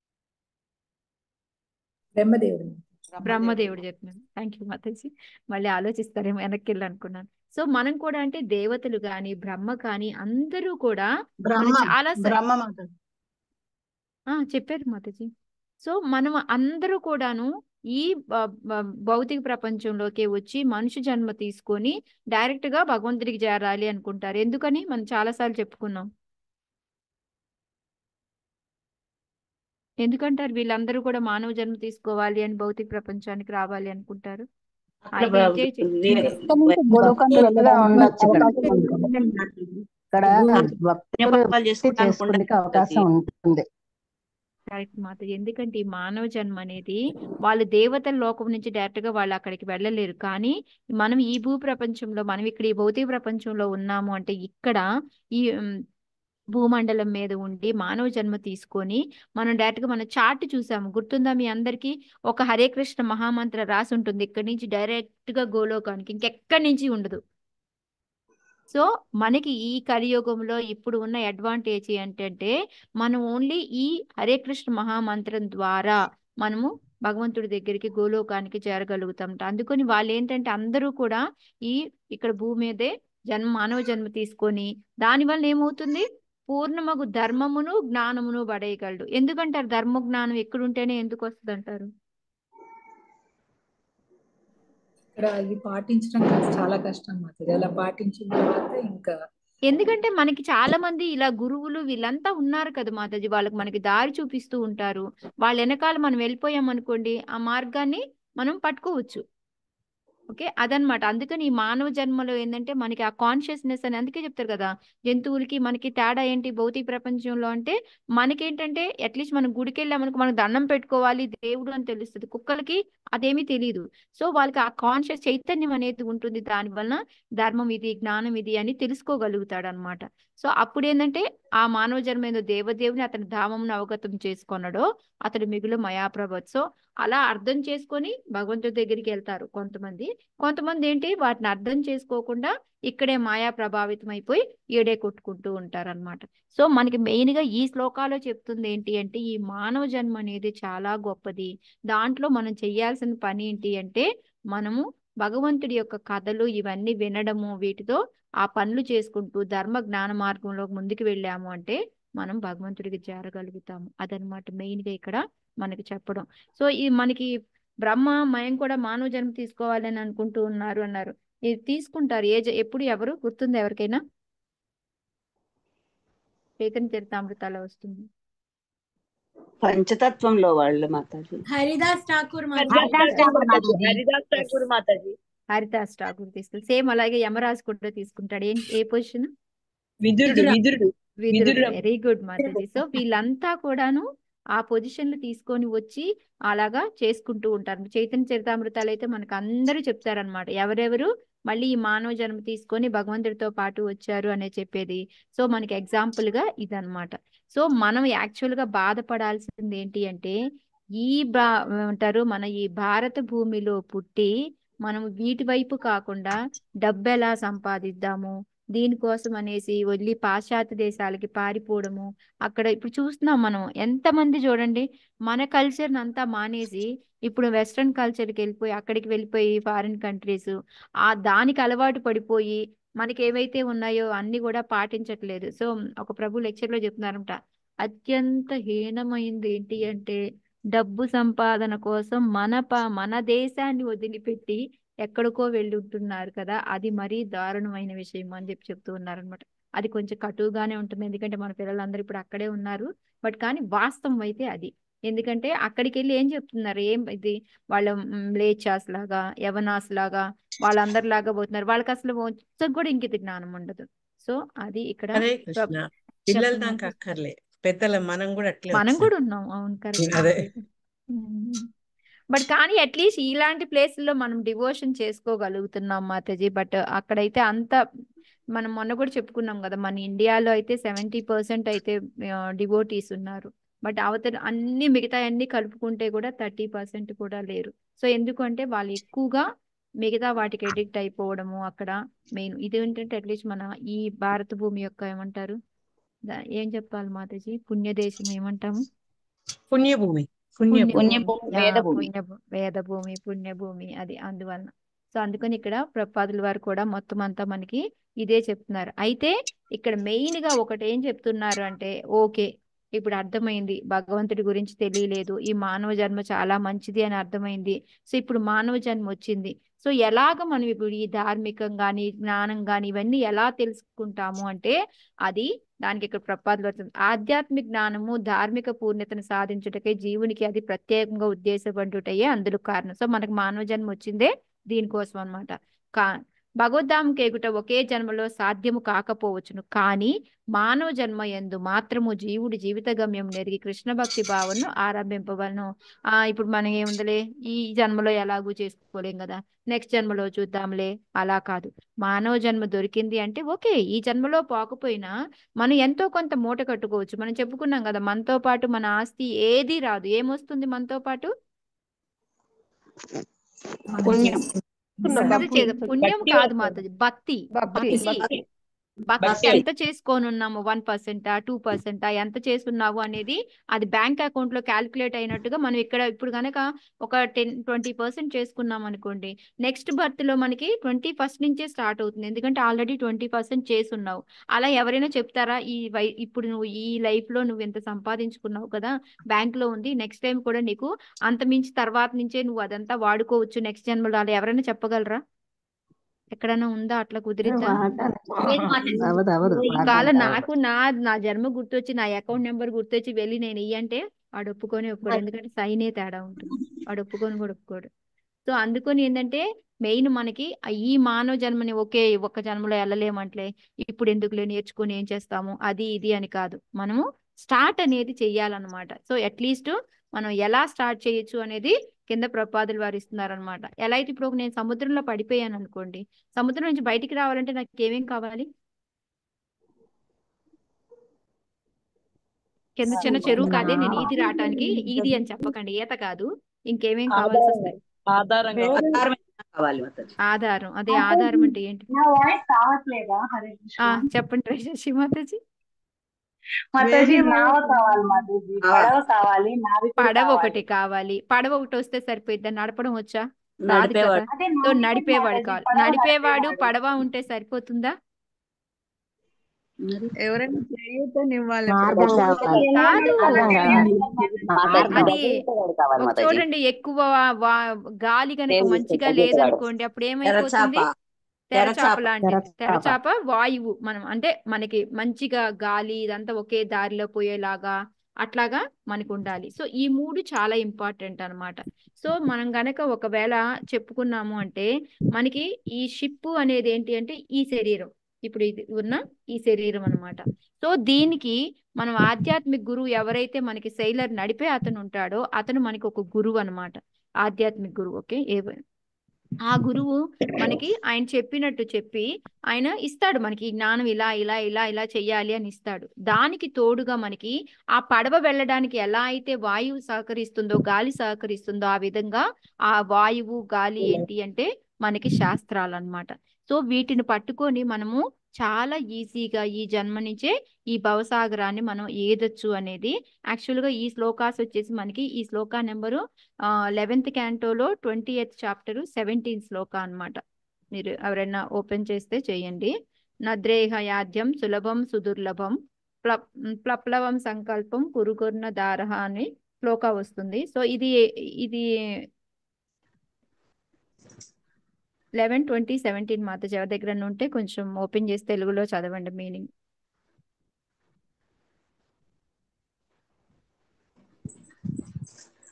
బ్రహ్మదేవుడు బ్రహ్మదేవుడు చెప్తున్నారు థ్యాంక్ యూ మాతాజీ మళ్ళీ ఆలోచిస్తారేమో వెనక్కి వెళ్ళి అనుకున్నాను సో మనం కూడా అంటే దేవతలు గాని బ్రహ్మ కానీ అందరూ కూడా మనం బ్రహ్మ చాలా స- బ్రహ్మ మాత ఆ చెప్పారు మాతాజీ సో మనం అందరూ కూడాను ఈ బ- బ- భౌతిక ప్రపంచంలోకి వచ్చి మనిషి జన్మ తీసుకొని డైరెక్ట్ గా భగవంతుడికి చేరాలి అనుకుంటారు ఎందుకని మనం చాలాసార్లు చెప్పుకున్నాం ఎందుకంటారు వీళ్ళందరూ కూడా మానవ జన్మ తీసుకోవాలి అని భౌతిక ప్రపంచానికి రావాలి అనుకుంటారు అక్కడ ఆయన బ- ఎంజాయ్ చే దే- ఇక్కడ నుంచి గోలోకానికి భక్తులుగా వెళ్ళడానికి ఉండొచ్చు ఇక్కడ అవకాశం ఉంటుంది ఇక్కడ భక్తులు పుణ్యపాపాలు భక్తి చేసుకుంటానికి చేసుకోవడానికి ఉండదు అవకాశం ఉంటుంది కరెక్ట్ మాత ఎందుకంటే ఈ మానవ జన్మ అనేది వాళ్ళు దేవతల లోకం నుంచి డైరెక్ట్ గా వాళ్ళు అక్కడికి వెళ్ళలేరు కానీ మనం ఈ భూ ప్రపంచంలో మనం ఇక్కడ ఈ భౌతిక ప్రపంచంలో ఉన్నాము అంటే ఇక్కడ ఈ ఉమ్, భూమండలం మీద ఉండి మానవ జన్మ తీసుకొని మనం డైరెక్ట్ గా మన చార్ట్ చూసాము గుర్తుందా మీ అందరికీ ఒక హరే కృష్ణ మహామంత్ర రాసి ఉంటుంది ఇక్కడి నుంచి డైరెక్ట్ గా గోలోకానికి ఇంకెక్కడి నుంచి ఉండదు సో మనకి ఈ కలియుగంలో ఇప్పుడు ఉన్న అడ్వాంటేజ్ ఏంటంటే మనం ఓన్లీ ఈ హరే కృష్ణ మహామంత్రం ద్వారా మనము భగవంతుడి దగ్గరికి గోలోకానికి చేరగలుగుతాం అందుకని వాళ్ళు ఏంటంటే అందరూ కూడా ఈ ఇక్కడ భూమి మీదే జన్మ మానవ జన్మ తీసుకొని దానివల్ల ఏమవుతుంది పూర్ణమగు ధర్మమును జ్ఞానమును పడేయగలడు ఎందుకంటారు ధర్మ జ్ఞానం ఎక్కడుంటేనే ఎందుకు వస్తుంది అంటారు ఇక్కడ ఇది పాటించడం కాస్త చాలా కష్టం మాతది అలా పాటించిన తర్వాత ఇంకా ఎందుకంటే మనకి చాలా మంది ఇలా గురువులు వీళ్ళంతా ఉన్నారు కదా మాతాజీ వాళ్ళకి మనకి దారి చూపిస్తూ ఉంటారు వాళ్ళ వెనకాల మనం వెళ్ళిపోయాం అనుకోండి ఆ మార్గాన్ని మనం పట్టుకోవచ్చు ఓకే అదనమాట అందుకని ఈ మానవ జన్మలో ఏంటంటే మనకి ఆ కాన్షియస్నెస్ అని అందుకే చెప్తారు కదా జంతువులకి మనకి తేడా ఏంటి భౌతిక ప్రపంచంలో అంటే మనకేంటంటే అట్లీస్ట్ మనం గుడికి వెళ్ళామనుకో మనకు దండం పెట్టుకోవాలి దేవుడు అని తెలుస్తుంది కుక్కలకి అదేమీ తెలియదు సో వాళ్ళకి ఆ కాన్షియస్ చైతన్యం అనేది ఉంటుంది దాని వలన ధర్మం ఇది జ్ఞానం ఇది అని తెలుసుకోగలుగుతాడు అనమాట సో అప్పుడు ఏంటంటే ఆ మానవ జన్మ ఏదో దేవదేవుని అతని ధామంను అవగతం చేసుకున్నాడో అతడు మిగులు మయాప్రభత్ సో అలా అర్థం చేసుకొని భగవంతుడి దగ్గరికి వెళ్తారు కొంతమంది కొంతమంది ఏంటి వాటిని అర్థం చేసుకోకుండా ఇక్కడే మాయా ప్రభావితం అయిపోయి ఈడే కొట్టుకుంటూ ఉంటారన్నమాట సో మనకి మెయిన్ గా ఈ శ్లోకాలో చెప్తుంది ఏంటి అంటే ఈ మానవ జన్మ అనేది చాలా గొప్పది దాంట్లో మనం చేయాల్సిన పని ఏంటి అంటే మనము భగవంతుడి యొక్క కథలు ఇవన్నీ వినడము వీటితో ఆ పనులు చేసుకుంటూ ధర్మ జ్ఞాన మార్గంలో ముందుకు వెళ్ళాము అంటే మనం భగవంతుడికి చేరగలుగుతాము అదనమాట మెయిన్ గా ఇక్కడ మనకి చెప్పడం సో ఈ మనకి బ్రహ్మ మయం కూడా మానవ జన్మ తీసుకోవాలని అనుకుంటూ ఉన్నారు అన్నారు ఇది తీసుకుంటారు ఏ జ- ఎప్పుడు ఎవరు గుర్తుంది ఎవరికైనా చైతన్య చరితామృతాలో వస్తుంది పంచతత్వంలో వాళ్ళు మాతాజీ హరిదాస్ ఠాకూర్ హరిదాస్ ఠాకూర్ మాతాజీ హరిదాస్ ఠాకూర్ మాతాజీ హరిదాస్ ఠాకూర్ తీసుకెళ్ళి సేమ్ అలాగే యమరాజ్ కూడా తీసుకుంటాడు ఏం ఏ పొజిషన్ విదురుడు విదురుడు విదురుడు విదురుడు వెరీ గుడ్ మాతాజీ సో వీళ్ళంతా కూడాను ఆ పొజిషన్లు తీసుకొని వచ్చి అలాగా చేసుకుంటూ ఉంటారు చైతన్య చరితామృతాలు అయితే మనకు అందరూ చెప్తారనమాట ఎవరెవరు మళ్ళీ ఈ మానవ జన్మ తీసుకొని భగవంతుడితో పాటు వచ్చారు అనే చెప్పేది సో మనకి ఎగ్జాంపుల్ గా ఇదన్నమాట సో మనం యాక్చువల్ గా బాధపడాల్సింది ఏంటి అంటే ఈ బా ఏమంటారు మన ఈ భారత భూమిలో పుట్టి మనం వీటి వైపు కాకుండా డబ్బు ఎలా సంపాదిద్దాము దీనికోసం అనేసి వదిలి పాశ్చాత్య దేశాలకి పారిపోవడము అక్కడ ఇప్పుడు చూస్తున్నాం మనం ఎంతమంది చూడండి మన కల్చర్ అంతా మానేసి ఇప్పుడు వెస్ట్రన్ కల్చర్కి వెళ్ళిపోయి అక్కడికి వెళ్ళిపోయి ఫారిన్ కంట్రీస్ ఆ దానికి అలవాటు పడిపోయి మనకి ఏవైతే ఉన్నాయో అన్ని కూడా పాటించట్లేదు సో ఒక ప్రభు లెక్చర్ లో చెప్తున్నారంట అత్యంత హీనమైంది ఏంటి అంటే డబ్బు సంపాదన కోసం మన ప మన దేశాన్ని వదిలిపెట్టి ఎక్కడికో వెళ్ళి ఉంటున్నారు కదా అది మరీ దారుణమైన విషయం అని చెప్పి చెప్తూ ఉన్నారనమాట అది కొంచెం కటువుగానే ఉంటుంది ఎందుకంటే మన పిల్లలందరూ ఇప్పుడు అక్కడే ఉన్నారు బట్ కానీ వాస్తవం అయితే అది ఎందుకంటే అక్కడికి వెళ్ళి ఏం చెప్తున్నారు ఏం ఇది వాళ్ళ లేచాస్ లాగా యవనాస్ లాగా వాళ్ళందరిలాగా పోతున్నారు వాళ్ళకి అసలు కొంచెం కూడా ఇంకిత జ్ఞానం ఉండదు సో అది ఇక్కడ హరే ప్ర- కృష్ణ పిల్లలు చెప్పండి దానికి మాతాజీ అక్కర్లే పెద్దల మనం కూడా అట్లే మనం వచ్చాం కూడా ఉన్నాం అవును కరెక్ట్ అదే మాతాజీ బట్ కానీ అట్లీస్ట్ ఇలాంటి ప్లేస్లో మనం డివోషన్ చేసుకోగలుగుతున్నాం మాతాజీ బట్ అక్కడైతే అంత మనం మొన్న కూడా చెప్పుకున్నాం కదా మన ఇండియాలో అయితే సెవెంటీ పర్సెంట్ అయితే డివోటీస్ ఉన్నారు బట్ అవతల అన్ని మిగతా అన్ని కలుపుకుంటే కూడా థర్టీ పర్సెంట్ కూడా లేరు సో ఎందుకంటే వాళ్ళు ఎక్కువగా మిగతా వాటికి ఎడిక్ట్ అయిపోవడము అక్కడ మెయిన్ ఇది ఏంటంటే అట్లీస్ట్ మన ఈ భారత భూమి యొక్క ఏమంటారు దా- ఏం చెప్పాలి మాతాజీ పుణ్యదేశం ఏమంటాము పుణ్యభూమి పుణ్యభూమి పుణ్యభూమి పుణ్యభూమి యా వేదభూమి పుణ్య వేదభూమి పుణ్యభూమి అది అందువలన సో అందుకని ఇక్కడ ప్రపాదుల వారు కూడా మొత్తం అంతా మనకి ఇదే చెప్తున్నారు అయితే ఇక్కడ మెయిన్ గా ఒకటి ఏం చెప్తున్నారు అంటే ఓకే ఇప్పుడు అర్థమైంది భగవంతుడి గురించి తెలియలేదు ఈ మానవ జన్మ చాలా మంచిది అని అర్థమైంది సో ఇప్పుడు మానవ జన్మ వచ్చింది సో ఎలాగ మనం ఇప్పుడు ఈ ధార్మికం గాని జ్ఞానం గాని ఇవన్నీ ఎలా తెలుసుకుంటాము అంటే అది దానికి ఇక్కడ ప్రపాదలు వస్తుంది ఆధ్యాత్మిక జ్ఞానము ధార్మిక పూర్ణతను సాధించుటకై జీవునికి అది ప్రత్యేకంగా ఉద్దేశపడుటయే అందులో కారణం సో మనకు మానవ జన్మ వచ్చిందే దీనికోసం అన్నమాట కా భగవద్ధామం కేగుట ఒకే జన్మలో సాధ్యము కాకపోవచ్చును కానీ మానవ జన్మ యందు మాత్రము జీవుడి జీవిత గమ్యం నెరిగి కృష్ణ భక్తి భావనను ఆరంభింపవలను ఆ ఇప్పుడు మనం ఏముందిలే ఈ జన్మలో ఎలాగూ చేసుకోలేం కదా నెక్స్ట్ జన్మలో చూద్దాంలే అలా కాదు మానవ జన్మ దొరికింది అంటే ఓకే ఈ జన్మలో పోకపోయినా మనం ఎంతో కొంత మూట కట్టుకోవచ్చు మనం చెప్పుకున్నాం కదా మనతో పాటు మన ఆస్తి ఏది రాదు ఏమొస్తుంది మనతో పాటు మనం పుణ్యం చేసుకున్న ఉన్నది భక్తి చేద పుణ్యం భక్తి కాదు వస్తుంది మాతది భక్తి భక్తి భక్తి భక్తి భక్తి భక్తి ఎంత చేసుకొని ఉన్నాము వన్ పర్సెంటా టూ పర్సెంటా ఎంత చేస్తున్నావు అనేది అది బ్యాంక్ అకౌంట్ లో క్యాలిక్యులేట్ అయినట్టుగా మనం ఇక్కడ ఇప్పుడు గనక ఒక టెన్ ట్వంటీ పర్సెంట్ చేసుకున్నాం అనుకోండి నెక్స్ట్ బర్త్ లో మనకి ట్వంటీ ఫస్ట్ నుంచే స్టార్ట్ అవుతుంది ఎందుకంటే ఆల్రెడీ ట్వంటీ పర్సెంట్ చేసున్నావు అలా ఎవరైనా చెప్తారా ఈ వై ఇప్పుడు నువ్వు ఈ లైఫ్ లో నువ్వు ఎంత సంపాదించుకున్నావు కదా బ్యాంక్ లో ఉంది నెక్స్ట్ టైం కూడా నీకు అంత మించి తర్వాత నుంచే నువ్వు అదంతా వాడుకోవచ్చు నెక్స్ట్ జన్మలో అలా ఎవరైనా చెప్పగలరా ఎక్కడైనా ఉందా అట్లా కుదిరిద్దా లేదు మాతాజీ అవదు అవదు ఒకవేళ నాకు నా నా జన్మ గుర్తొచ్చి నా అకౌంట్ నెంబర్ గుర్తొచ్చి వెళ్ళి నేను ఇయ్యంటే వాడు ఒప్పుకొని ఒప్పుకోడు ఎందుకంటే సైనే తేడా ఉంటుంది వాడు ఒప్పుకొని కూడా ఒప్పుకోడు సో అందుకని ఏంటంటే మెయిన్ మనకి ఆ ఈ మానవ జన్మని ఒకే ఒక్క జన్మలో వెళ్ళలేమంటలే ఇప్పుడు ఎందుకులే నేర్చుకొని ఏం చేస్తాము అది ఇది అని కాదు మనము స్టార్ట్ అనేది చెయ్యాలన్నమాట సో అట్లీస్ట్ మనం ఎలా స్టార్ట్ చేయొచ్చు అనేది కింద ప్రపాదులు వారు ఇస్తున్నారనమాట ఎలా అయితే ఇప్పుడు నేను సముద్రంలో పడిపోయాను అనుకోండి సముద్రం నుంచి బయటికి రావాలంటే నాకు ఏమేం కావాలి కింద చిన్న చెరువు కాదే నేను ఈది రావటానికి ఈది అని చెప్పకండి ఈత కాదు ఇంకేమేం కావాల్సి వస్తాయి ఆధారంగా ఆధారం ఏమైనా కావాలి మాతాజీ ఆధారం అదే ఆధారం అంటే ఏంటి నా వాయిస్ కావట్లేదా హరే ఆ కృష్ణ చెప్పండి రేషి మాతాజీ మాతాజీ వేరే నావ వాళ్ళు కావాలి మాతాజీ ఆ, పడవ కావాలి నావికుడు పడవ కావాలి ఒకటి కావాలి పడవ ఒకటి వస్తే సరిపోయిద్దా నడపడం వచ్చా రాదు కదా నడిపేవాడు అదే సో నావికుడు నడిపేవాడు మాతాజీ కావాలి పడవ నడిపేవాడు నడిపేవాడు పడవ ఉంటే సరిపోతుందా మరి ఎవరైనా చేయూతనివ్వాలి మార్గం ప్రభు కావాలి ఎలా కాదు నడపాలో మార్గం తెలియదు అది నడిపేవాడు కావాలి ఒక మాతాజీ చూడండి ఎక్కువ వా- గాలి కనుక దేవుడు మంచిగా తగ్గేవాడు లేదనుకోండి అప్పుడు తెరచాప ఏమైపోతుంది తెరచాప తెరచాప లాంటిది తెరచాప తెరచాప వాయువు మనం అంటే మనకి మంచిగా గాలి ఇదంతా ఒకే దారిలో పోయేలాగా అట్లాగా మనకు ఉండాలి సో ఈ మూడు చాలా ఇంపార్టెంట్ అన్నమాట సో మనం గనక ఒకవేళ చెప్పుకున్నాము అంటే మనకి ఈ షిప్ అనేది ఏంటి అంటే ఈ శరీరం ఇప్పుడు ఇది ఉన్న ఈ శరీరం అన్నమాట సో దీనికి మనం ఆధ్యాత్మిక గురువు ఎవరైతే మనకి శైలర్ నడిపే అతను ఉంటాడో అతను మనకి ఒక గురువు అన్నమాట ఆధ్యాత్మిక గురువు ఓకే ఏ ఆ గురువు మనకి ఆయన చెప్పినట్టు చెప్పి ఆయన ఇస్తాడు మనకి ఈ జ్ఞానం ఇలా ఇలా ఇలా ఇలా చెయ్యాలి అని ఇస్తాడు దానికి తోడుగా మనకి ఆ పడవ వెళ్ళడానికి ఎలా అయితే వాయువు సహకరిస్తుందో గాలి సహకరిస్తుందో ఆ విధంగా ఆ వాయువు గాలి ఏంటి అంటే మనకి శాస్త్రాలు అన్నమాట సో వీటిని పట్టుకొని మనము చాలా ఈజీగా ఈ జన్మ నుంచే ఈ భవసాగరాన్ని మనం ఏదొచ్చు అనేది యాక్చువల్గా ఈ శ్లోకాస్ వచ్చేసి మనకి ఈ శ్లోకా నెంబరు లెవెన్త్ క్యాంటోలో ట్వంటీ ఎయిత్ చాప్టర్ సెవెంటీన్ శ్లోక అన్నమాట మీరు ఎవరైనా ఓపెన్ చేస్తే చేయండి నద్రేహయాద్యం సులభం సుదుర్లభం ప్ల ప్లప్లవం సంకల్పం కురుకుర్ణ దారహ అని శ్లోక వస్తుంది సో ఇది ఇది లెవెన్ ట్వంటీ సెవెంటీన్ మాత ఎవరి దగ్గర ఉంటే కొంచెం ఓపెన్ చేసి తెలుగులో చదవండి మీనింగ్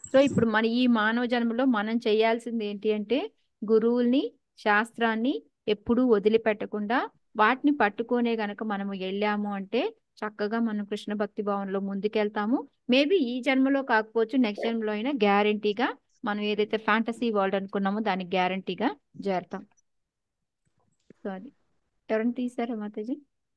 సో ఇప్పుడు మన ఈ మానవ జన్మలో మనం చేయాల్సింది ఏంటి అంటే గురువుల్ని శాస్త్రాన్ని ఎప్పుడూ వదిలిపెట్టకుండా వాటిని పట్టుకొనే గనక మనము వెళ్ళాము అంటే చక్కగా మనం కృష్ణ భక్తి భావంలో ముందుకెళ్తాము మేబీ ఈ జన్మలో కాకపోవచ్చు నెక్స్ట్ జన్మలో అయినా గ్యారంటీగా మనం ఏదైతే ఫ్యాంటసీ వరల్డ్ అనుకున్నామో దానికి గ్యారంటీగా చేరతాం సో అది ఎవరైనా తీసారా మాతాజీ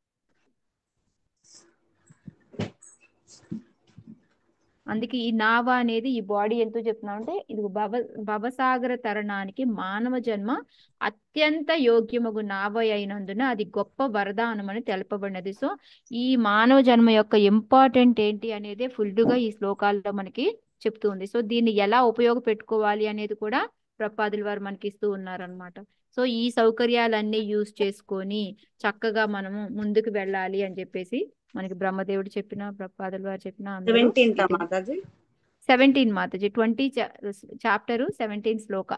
అందుకే ఈ నావ అనేది ఈ బాడీ ఎంతో చెప్తున్నాం అంటే ఇది భవ భవసాగర తరణానికి మానవ జన్మ అత్యంత యోగ్యమగు నావ అయినందున అది గొప్ప వరదానం అని తెలపబడినది సో ఈ మానవ జన్మ యొక్క ఇంపార్టెంట్ ఏంటి అనేది ఫుల్గా ఈ శ్లోకాల్లో మనకి చెప్తుంది సో దీన్ని ఎలా ఉపయోగపెట్టుకోవాలి అనేది కూడా ప్రపాదుల వారు మనకి ఇస్తూ ఉన్నారనమాట సో ఈ సౌకర్యాలన్నీ యూజ్ చేసుకొని చక్కగా మనము ముందుకు వెళ్ళాలి అని చెప్పేసి మనకి బ్రహ్మదేవుడు చెప్పిన ప్రపాదుల వారు చెప్పిన అందరూ సెవెంటీన్త్ ఇది- మాతాజీ సెవెంటీన్ మాతాజీ ట్వంటీ చాప్టరు సెవెంటీన్ శ్లోక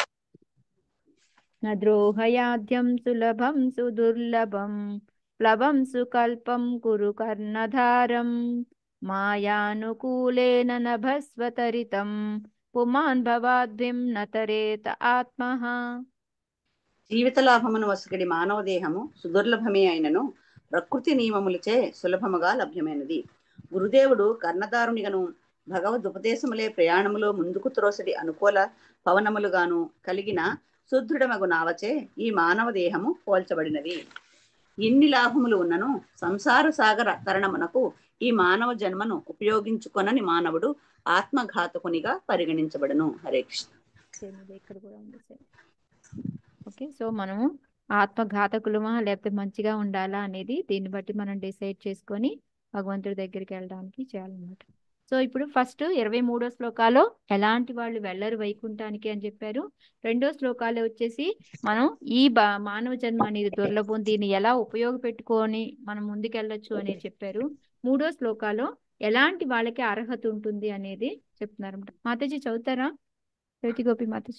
నద్రోహయాద్యం సులభం సుదుర్లభం ప్లవం సుకల్పం కురు కర్ణధారం మాయానుకూలేన నభస్వతరితం పుమాన్ భవాద్విం నతరేత ఆత్మః జీవిత లాభమును వసగడి మానవ దేహము సుదుర్లభమే అయినను ప్రకృతి నియమములచే సులభముగా లభ్యమైనది గురుదేవుడు కర్ణదారునిగను భగవద్ ఉపదేశములే ప్రయాణములో ముందుకు త్రోసడి అనుకూల పవనములుగాను కలిగిన సుదృఢమగు నావచే ఈ మానవ దేహము పోల్చబడినది ఎన్ని లాభములు ఉన్నను సంసార సాగర తరణమునకు ఈ మానవ జన్మను ఉపయోగించుకొనని మానవుడు ఆత్మఘాతకునిగా పరిగణించబడను హరే కృష్ణ సేమ్ ఇదే ఇక్కడ కూడా ఉంది సేమ్ ఓకే సో మనము ఆత్మఘాతకులమా లేకపోతే మంచిగా ఉండాలా అనేది దీన్ని బట్టి మనం డిసైడ్ చేసుకొని భగవంతుడి దగ్గరికి వెళ్ళడానికి చేయాలన్నమాట సో ఇప్పుడు ఫస్ట్ ఇరవై మూడో శ్లోకాలో ఎలాంటి వాళ్ళు వెళ్ళరు వైకుంఠానికి అని చెప్పారు రెండో శ్లోకాలు వచ్చేసి మనం ఈ బా మానవ జన్మ అనేది దుర్లభం దీన్ని ఎలా ఉపయోగపెట్టుకొని మనం ముందుకెళ్ళొచ్చు అనేది చెప్పారు మూడో శ్లోకాలో ఎలాంటి వాళ్ళకి అర్హత ఉంటుంది అనేది చెప్తున్నారు మాతాజీ చదువుతారా జ్యోతి గోపి మాతాజీ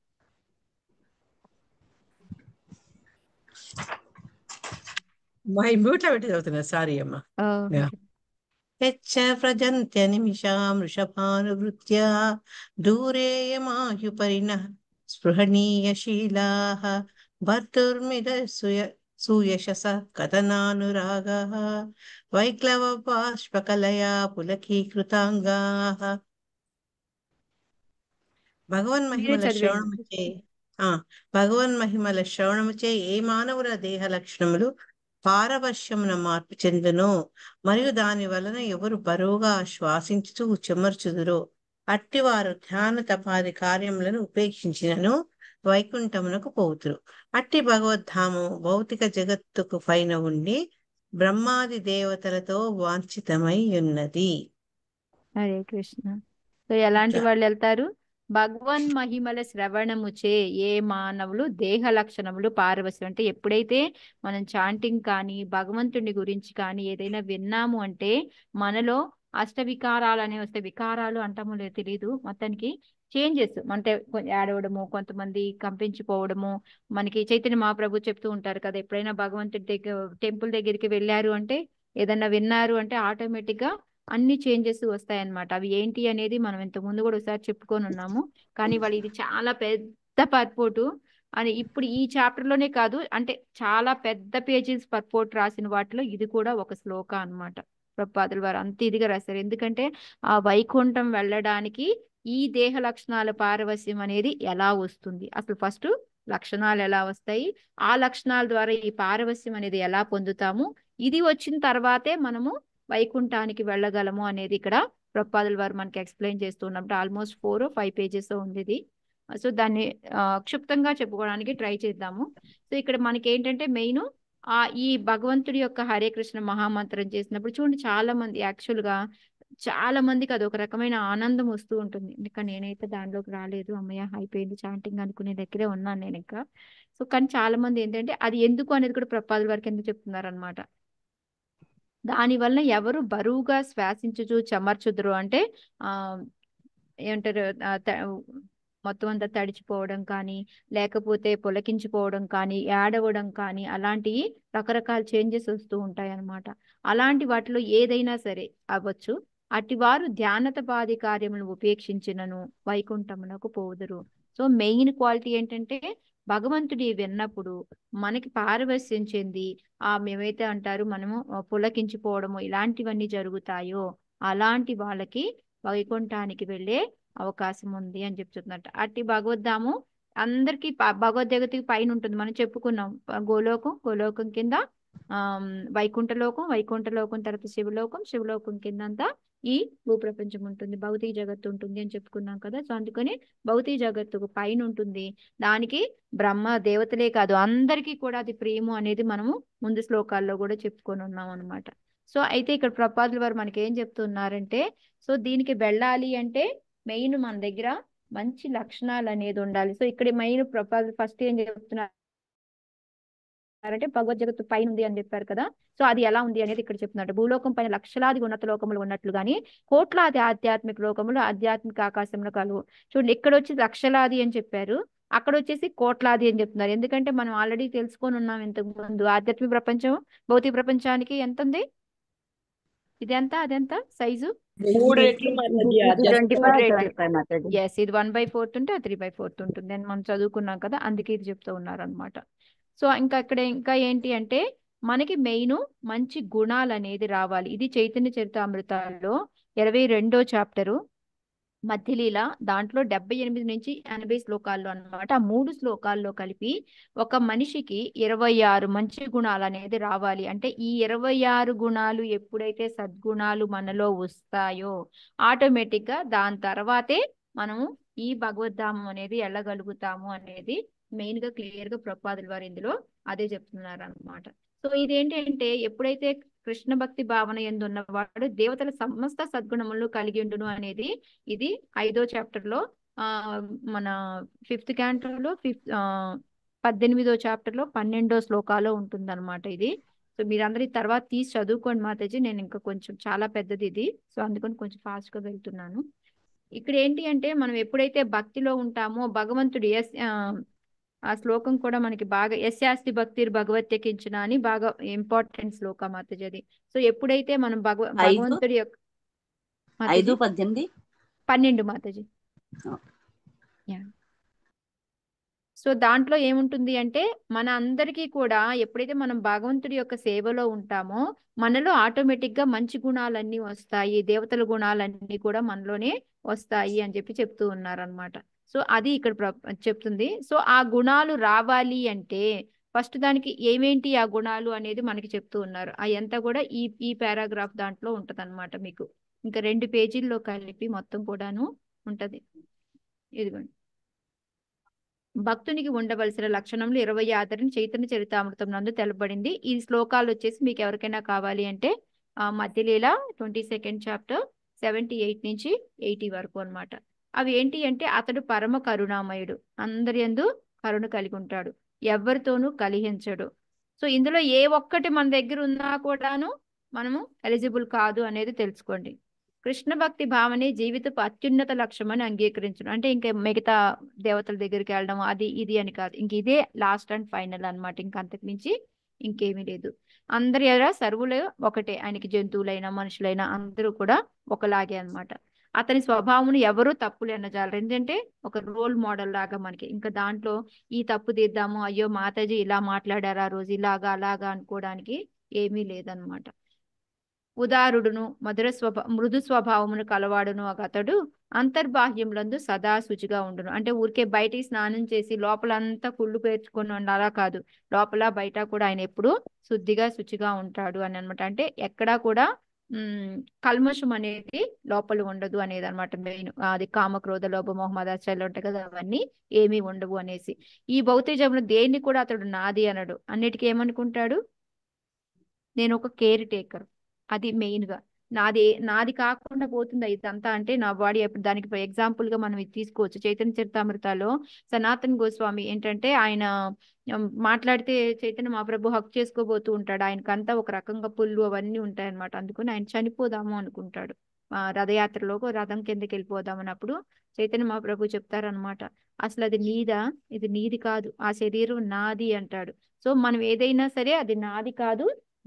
మా మ్యూట్ లో పెట్టి చదువుతున్నా సారీ అమ్మా ఆ, Yeah. యచ్చ వ్రజంత్య నిమిషాం వృషభానువృత్య దూరేయమాహుపరిణ స్పృహణీయశీలాः భర్తుర్మిద సుయ సూయశస కథనానురాగాः వైక్లవ బాష్పకలయా పులకీకృతాంగాः భగవన్మహిమల చదివేయండి. శ్రవణముచే ఆ భగవన్మహిమల శ్రవణముచే ఏ మానవుల దేహ లక్షణములు పారవశ్యమున మార్పు చెందునో మరియు దాని వలన ఎవరు బరువుగా శ్వాసించుతూ చెమర్చుదురో అట్టివారు ధ్యాన తపాది కార్యములను ఉపేక్షించినను వైకుంఠమునకు పోతురు అట్టి భగవద్ధామము భౌతిక జగత్తుకు పైన ఉండి బ్రహ్మాది దేవతలతో వాంఛితమై ఉన్నది హరే కృష్ణ సో ఎలాంటి వాళ్ళు వెళ్తారు భగవన్ మహిమల శ్రవణముచే ఏ మానవులు దేహ లక్షణములు పారవశం అంటే ఎప్పుడైతే మనం చాంటింగ్ కానీ భగవంతుని గురించి కానీ ఏదైనా విన్నాము అంటే మనలో అష్ట వికారాలు అనేవి వస్తాయి వికారాలు అంటామో లేదో తెలియదు మొత్తానికి చేంజెస్ అంటే కొ- ఏడవడము కొంతమంది కంపించిపోవడము మనకి చైతన్య మహాప్రభు చెప్తూ ఉంటారు కదా ఎప్పుడైనా భగవంతుడి దగ్గర టెంపుల్ దగ్గరికి వెళ్ళారు అంటే ఏదన్నా విన్నారు అంటే ఆటోమేటిక్ గా అన్ని చేంజెస్ వస్తాయన్నమాట అవి ఏంటి అనేది మనం ఇంతకు ముందు కూడా ఒకసారి చెప్పుకొని ఉన్నాము కానీ వాళ్ళు ఇది చాలా పెద్ద పర్పోటు అని ఇప్పుడు ఈ చాప్టర్ లోనే కాదు అంటే చాలా పెద్ద పేజెస్ పర్పోర్ట్ రాసిన వాటిలో ఇది కూడా ఒక శ్లోక అన్నమాట ప్రపాదుల వారు అంత ఇదిగా రాశారు ఎందుకంటే ఆ వైకుంఠం వెళ్ళడానికి ఈ దేహ లక్షణాల పారవస్యం అనేది ఎలా వస్తుంది అసలు ఫస్ట్ లక్షణాలు ఎలా వస్తాయి ఆ లక్షణాల ద్వారా ఈ పారవస్యం అనేది ఎలా పొందుతాము ఇది వచ్చిన తర్వాతే మనము వైకుంఠానికి వెళ్ళగలము అనేది ఇక్కడ ప్రపాదుల వారు మనకి ఎక్స్ప్లెయిన్ చేస్తున్నప్పుడు ఆల్మోస్ట్ ఫోర్ ఫైవ్ పేజెస్ ఉంది ఇది సో దాన్ని ఆ, క్షుప్తంగా చెప్పుకోవడానికి ట్రై చేద్దాము సో ఇక్కడ మనకి ఏంటంటే మెయిన్ ఆ ఈ భగవంతుడి యొక్క హరే కృష్ణ మహామంత్రం చేసినప్పుడు చూడండి చాలా మంది యాక్చువల్ గా చాలా మందికి అది ఒక రకమైన ఆనందం వస్తూ ఉంటుంది ఇంకా నేనైతే దానిలోకి రాలేదు అమ్మయ్య అయిపోయింది చాంటింగ్ అనుకునే దగ్గరే ఉన్నాను నేను ఇంకా సో కానీ చాలా మంది ఏంటంటే అది ఎందుకు అనేది కూడా ప్రపాదుల వారికి ఎందుకు చెప్తున్నారు అనమాట దాని వలన ఎవరు బరువుగా శ్వాసించుచు చెమర్చుదురు అంటే ఆ ఏమంటారు ఆ, త- మొత్తం అంతా తడిచిపోవడం కానీ లేకపోతే పొలకించిపోవడం కానీ ఏడవడం కానీ అలాంటివి రకరకాల చేంజెస్ వస్తూ ఉంటాయి అన్నమాట అలాంటి వాటిలో ఏదైనా సరే అవ్వచ్చు అటివారు ధ్యానతపాది కార్యములను ఉపేక్షించినను వైకుంఠమునకు పోదురు సో మెయిన్ క్వాలిటీ ఏంటంటే భగవంతుడి విన్నప్పుడు మనకి పారవస్యం చెంది ఆ మేమైతే అంటారు మనము ఆ, పులకించిపోవడము ఇలాంటివన్నీ జరుగుతాయో అలాంటి వాళ్ళకి వైకుంఠానికి వెళ్ళే అవకాశం ఉంది అని చెప్తున్నట్టు అట్టి భగవద్ధాము అందరికి భగవద్గతికి పైన ఉంటుంది మనం చెప్పుకున్నాం ఆ, గోలోకం గోలోకం కింద ఆ వైకుంఠ లోకం వైకుంఠ లోకం తర్వాత శివలోకం శివలోకం కింద అంతా ఈ భూప్రపంచం ఉంటుంది భౌతిక జగత్తు ఉంటుంది అని చెప్పుకున్నాం కదా సో అందుకని భౌతిక జగత్తుకు పైన ఉంటుంది దానికి బ్రహ్మ దేవతలే కాదు అందరికీ కూడా అది ప్రేమ అనేది మనము ముందు శ్లోకాల్లో కూడా చెప్పుకొని ఉన్నాం అనమాట సో అయితే ఇక్కడ ప్రపాదుల వారు మనకి ఏం చెప్తున్నారంటే సో దీనికి వెళ్ళాలి అంటే మెయిన్ మన దగ్గర మంచి లక్షణాలు అనేది ఉండాలి సో ఇక్కడ మెయిన్ ప్రపాదులు ఫస్ట్ ఏం చెప్తున్నారు అంటే భగవద్ జగత్తు పైన ఉంది అని చెప్పారు కదా సో అది ఎలా ఉంది అనేది ఇక్కడ చెప్తున్నారు భూలోకం పైన లక్షలాది ఉన్నత లోకములు ఉన్నట్లు గాని కోట్లాది ఆధ్యాత్మిక లోకములు ఆధ్యాత్మిక ఆకాశంలో కలువు చూడండి ఇక్కడ వచ్చి లక్షలాది అని చెప్పారు అక్కడ వచ్చేసి కోట్లాది అని చెప్తున్నారు ఎందుకంటే మనం ఆల్రెడీ తెలుసుకొని ఉన్నాం ఇంతకు ముందు ఆధ్యాత్మిక ప్రపంచం భౌతిక ప్రపంచానికి ఎంత ఉంది ఇది ఎంత అదెంత సైజు మూడు రెట్లు మాతాజీ ట్వంటీ ఆధ్యాత్మిక ఫోర్ ట్వంటీ రేట్ ఫైవ్ మాతాజీ ఎస్ ఇది వన్ బై ఫోర్త్ ఉంటే త్రీ బై ఫోర్త్ ఉంటుంది అని మనం చదువుకున్నాం కదా అందుకే ఇది చెప్తూ ఉన్నారు అనమాట సో ఇంకా ఇక్కడ ఇంకా ఏంటి అంటే మనకి మెయిన్ మంచి గుణాలు అనేది రావాలి ఇది చైతన్య చరితామృతాల్లో ఇరవై రెండో చాప్టరు మధ్యలీల దాంట్లో డెబ్బై ఎనిమిది నుంచి ఎనభై శ్లోకాల్లో అన్నమాట ఆ మూడు శ్లోకాల్లో కలిపి ఒక మనిషికి ఇరవై ఆరు మంచి గుణాలు అనేది రావాలి అంటే ఈ ఇరవై ఆరు గుణాలు ఎప్పుడైతే సద్గుణాలు మనలో వస్తాయో ఆటోమేటిక్ గా దాని తర్వాతే మనము ఈ భగవద్ధామం అనేది వెళ్ళగలుగుతాము అనేది మెయిన్ గా క్లియర్ గా ప్రపాదుల వారు ఇందులో అదే చెప్తున్నారు అనమాట సో ఇదేంటంటే ఎప్పుడైతే కృష్ణ భక్తి భావన ఎందు ఉన్నవాడు దేవతల సమస్త సద్గుణములు కలిగి ఉండును అనేది ఇది ఐదో చాప్టర్ లో ఆ మన ఫిఫ్త్ క్యాంటర్లో ఫిఫ్త్ పద్దెనిమిదో చాప్టర్ లో పన్నెండో శ్లోకాలో ఉంటుంది అనమాట ఇది సో మీరందరూ ఈ తర్వాత తీసి చదువుకోండి మాతాజీ నేను ఇంకా కొంచెం చాలా పెద్దది ఇది సో అందుకని కొంచెం ఫాస్ట్ గా వెళ్తున్నాను ఇక్కడ ఏంటి అంటే మనం ఎప్పుడైతే భక్తిలో ఉంటామో భగవంతుడు ఎస్ ఆ, ఆ శ్లోకం కూడా మనకి బాగా యస్యాస్తి భక్తిర్ భగవత్యకించిన అని బాగా ఇంపార్టెంట్ శ్లోకం మాతాజీ అది సో ఎప్పుడైతే మనం భగవ ఐదు భగవంతుడి యొక్క ఐదు మాతాజీ పద్దెనిమిది పన్నెండు మాతాజీ యా సో దాంట్లో ఏముంటుంది అంటే మన అందరికీ కూడా ఎప్పుడైతే మనం భగవంతుడి యొక్క సేవలో ఉంటామో మనలో ఆటోమేటిక్ గా మంచి గుణాలన్నీ వస్తాయి దేవతల గుణాలన్నీ కూడా మనలోనే వస్తాయి అని చెప్పి చెప్తూ ఉన్నారనమాట సో అది ఇక్కడ ప్ర- చెప్తుంది సో ఆ గుణాలు రావాలి అంటే ఫస్ట్ దానికి ఏమేంటి ఆ గుణాలు అనేది మనకి చెప్తూ ఉన్నారు అదంతా కూడా ఈ ఈ పారాగ్రాఫ్ దాంట్లో ఉంటదన్నమాట మీకు ఇంకా రెండు పేజీల్లో కలిపి మొత్తం కూడాను ఉంటది ఇదిగోండి భక్తునికి ఉండవలసిన లక్షణములు ఇరవై ఆదరణ చైతన్య చరితామృతం నందు తెలపబడింది ఈ శ్లోకాలు వచ్చేసి మీకు ఎవరికైనా కావాలి అంటే ఆ Madhya Lila twenty second chapter seventy eight నుంచి ఎయిటీ వరకు అన్నమాట అవి ఏంటి అంటే అతడు పరమ కరుణామయుడు అందరి యందు కరుణ కలిగి ఉంటాడు ఎవరితోనూ కలిహించడు సో ఇందులో ఏ ఒక్కటి మన దగ్గర ఉన్నా కూడాను మనము ఎలిజిబుల్ కాదు అనేది తెలుసుకోండి కృష్ణ భక్తి భావనే జీవితపు అత్యున్నత లక్ష్యం అని అంగీకరించడం అంటే ఇంకా మిగతా దేవతల దగ్గరికి వెళ్ళడం అది ఇది అని కాదు ఇంక ఇదే లాస్ట్ అండ్ ఫైనల్ అన్నమాట ఇంక అంతకు మించి ఇంకేమీ లేదు అందరి ఎదుర సర్వులు ఒకటే ఆయనకి జంతువులైనా మనుషులైనా అందరూ కూడా ఒకలాగే అన్నమాట అతని స్వభావమును ఎవరూ తప్పులు అనజాలరు ఎందుకంటే ఒక రోల్ మోడల్ లాగా మనకి ఇంకా దాంట్లో ఈ తప్పు తీద్దాము అయ్యో మాతాజీ ఇలా మాట్లాడారు ఆ రోజు ఇలాగా అలాగా అనుకోవడానికి ఏమీ లేదనమాట ఉదారుడును మధుర స్వభా మృదు స్వభావమును కలవాడును ఒక అతడు అంతర్బాహ్యములందు సదా శుచిగా ఉండును అంటే ఊరికే బయటికి స్నానం చేసి లోపలంతా కుళ్ళు పేర్చుకొని అలా కాదు లోపల బయట కూడా ఆయన ఎప్పుడు శుద్ధిగా శుచిగా ఉంటాడు అని అనమాట అంటే ఎక్కడా కూడా ఉమ్ కల్మషం అనేది లోపల ఉండదు అనేది అనమాట మెయిన్ అది కామక్రోధ లోభ మోహమదాచార్యులు ఉంటాయి కదా అవన్నీ ఏమీ ఉండవు అనేసి ఈ భౌతిక జగంలో దేన్ని కూడా అతడు నాది అనడు అన్నిటికీ ఏమనుకుంటాడు నేను ఒక కేర్ టేకర్ అది మెయిన్ గా నాది నాది కాకుండా పోతుంది ఇదంతా అంటే నా బాడీ ఎప్పుడు దానికి ఎగ్జాంపుల్ గా మనం ఇది తీసుకోవచ్చు చైతన్య చరితామృతాలో సనాతన్ గోస్వామి ఏంటంటే ఆయన ఉమ్, మాట్లాడితే చైతన్య మహాప్రభు హక్ చేసుకోబోతూ ఉంటాడు ఆయనకంతా ఒక రకంగా పుల్లు అవన్నీ ఉంటాయి అనమాట అందుకని ఆయన చనిపోదాము అనుకుంటాడు ఆ రథయాత్రలో రథం కిందకి వెళ్ళిపోదాం అన్నప్పుడు చైతన్య మహాప్రభు చెప్తారనమాట అసలు అది నీదా ఇది నీది కాదు ఆ శరీరం నాది అంటాడు సో మనం ఏదైనా సరే అది నాది కాదు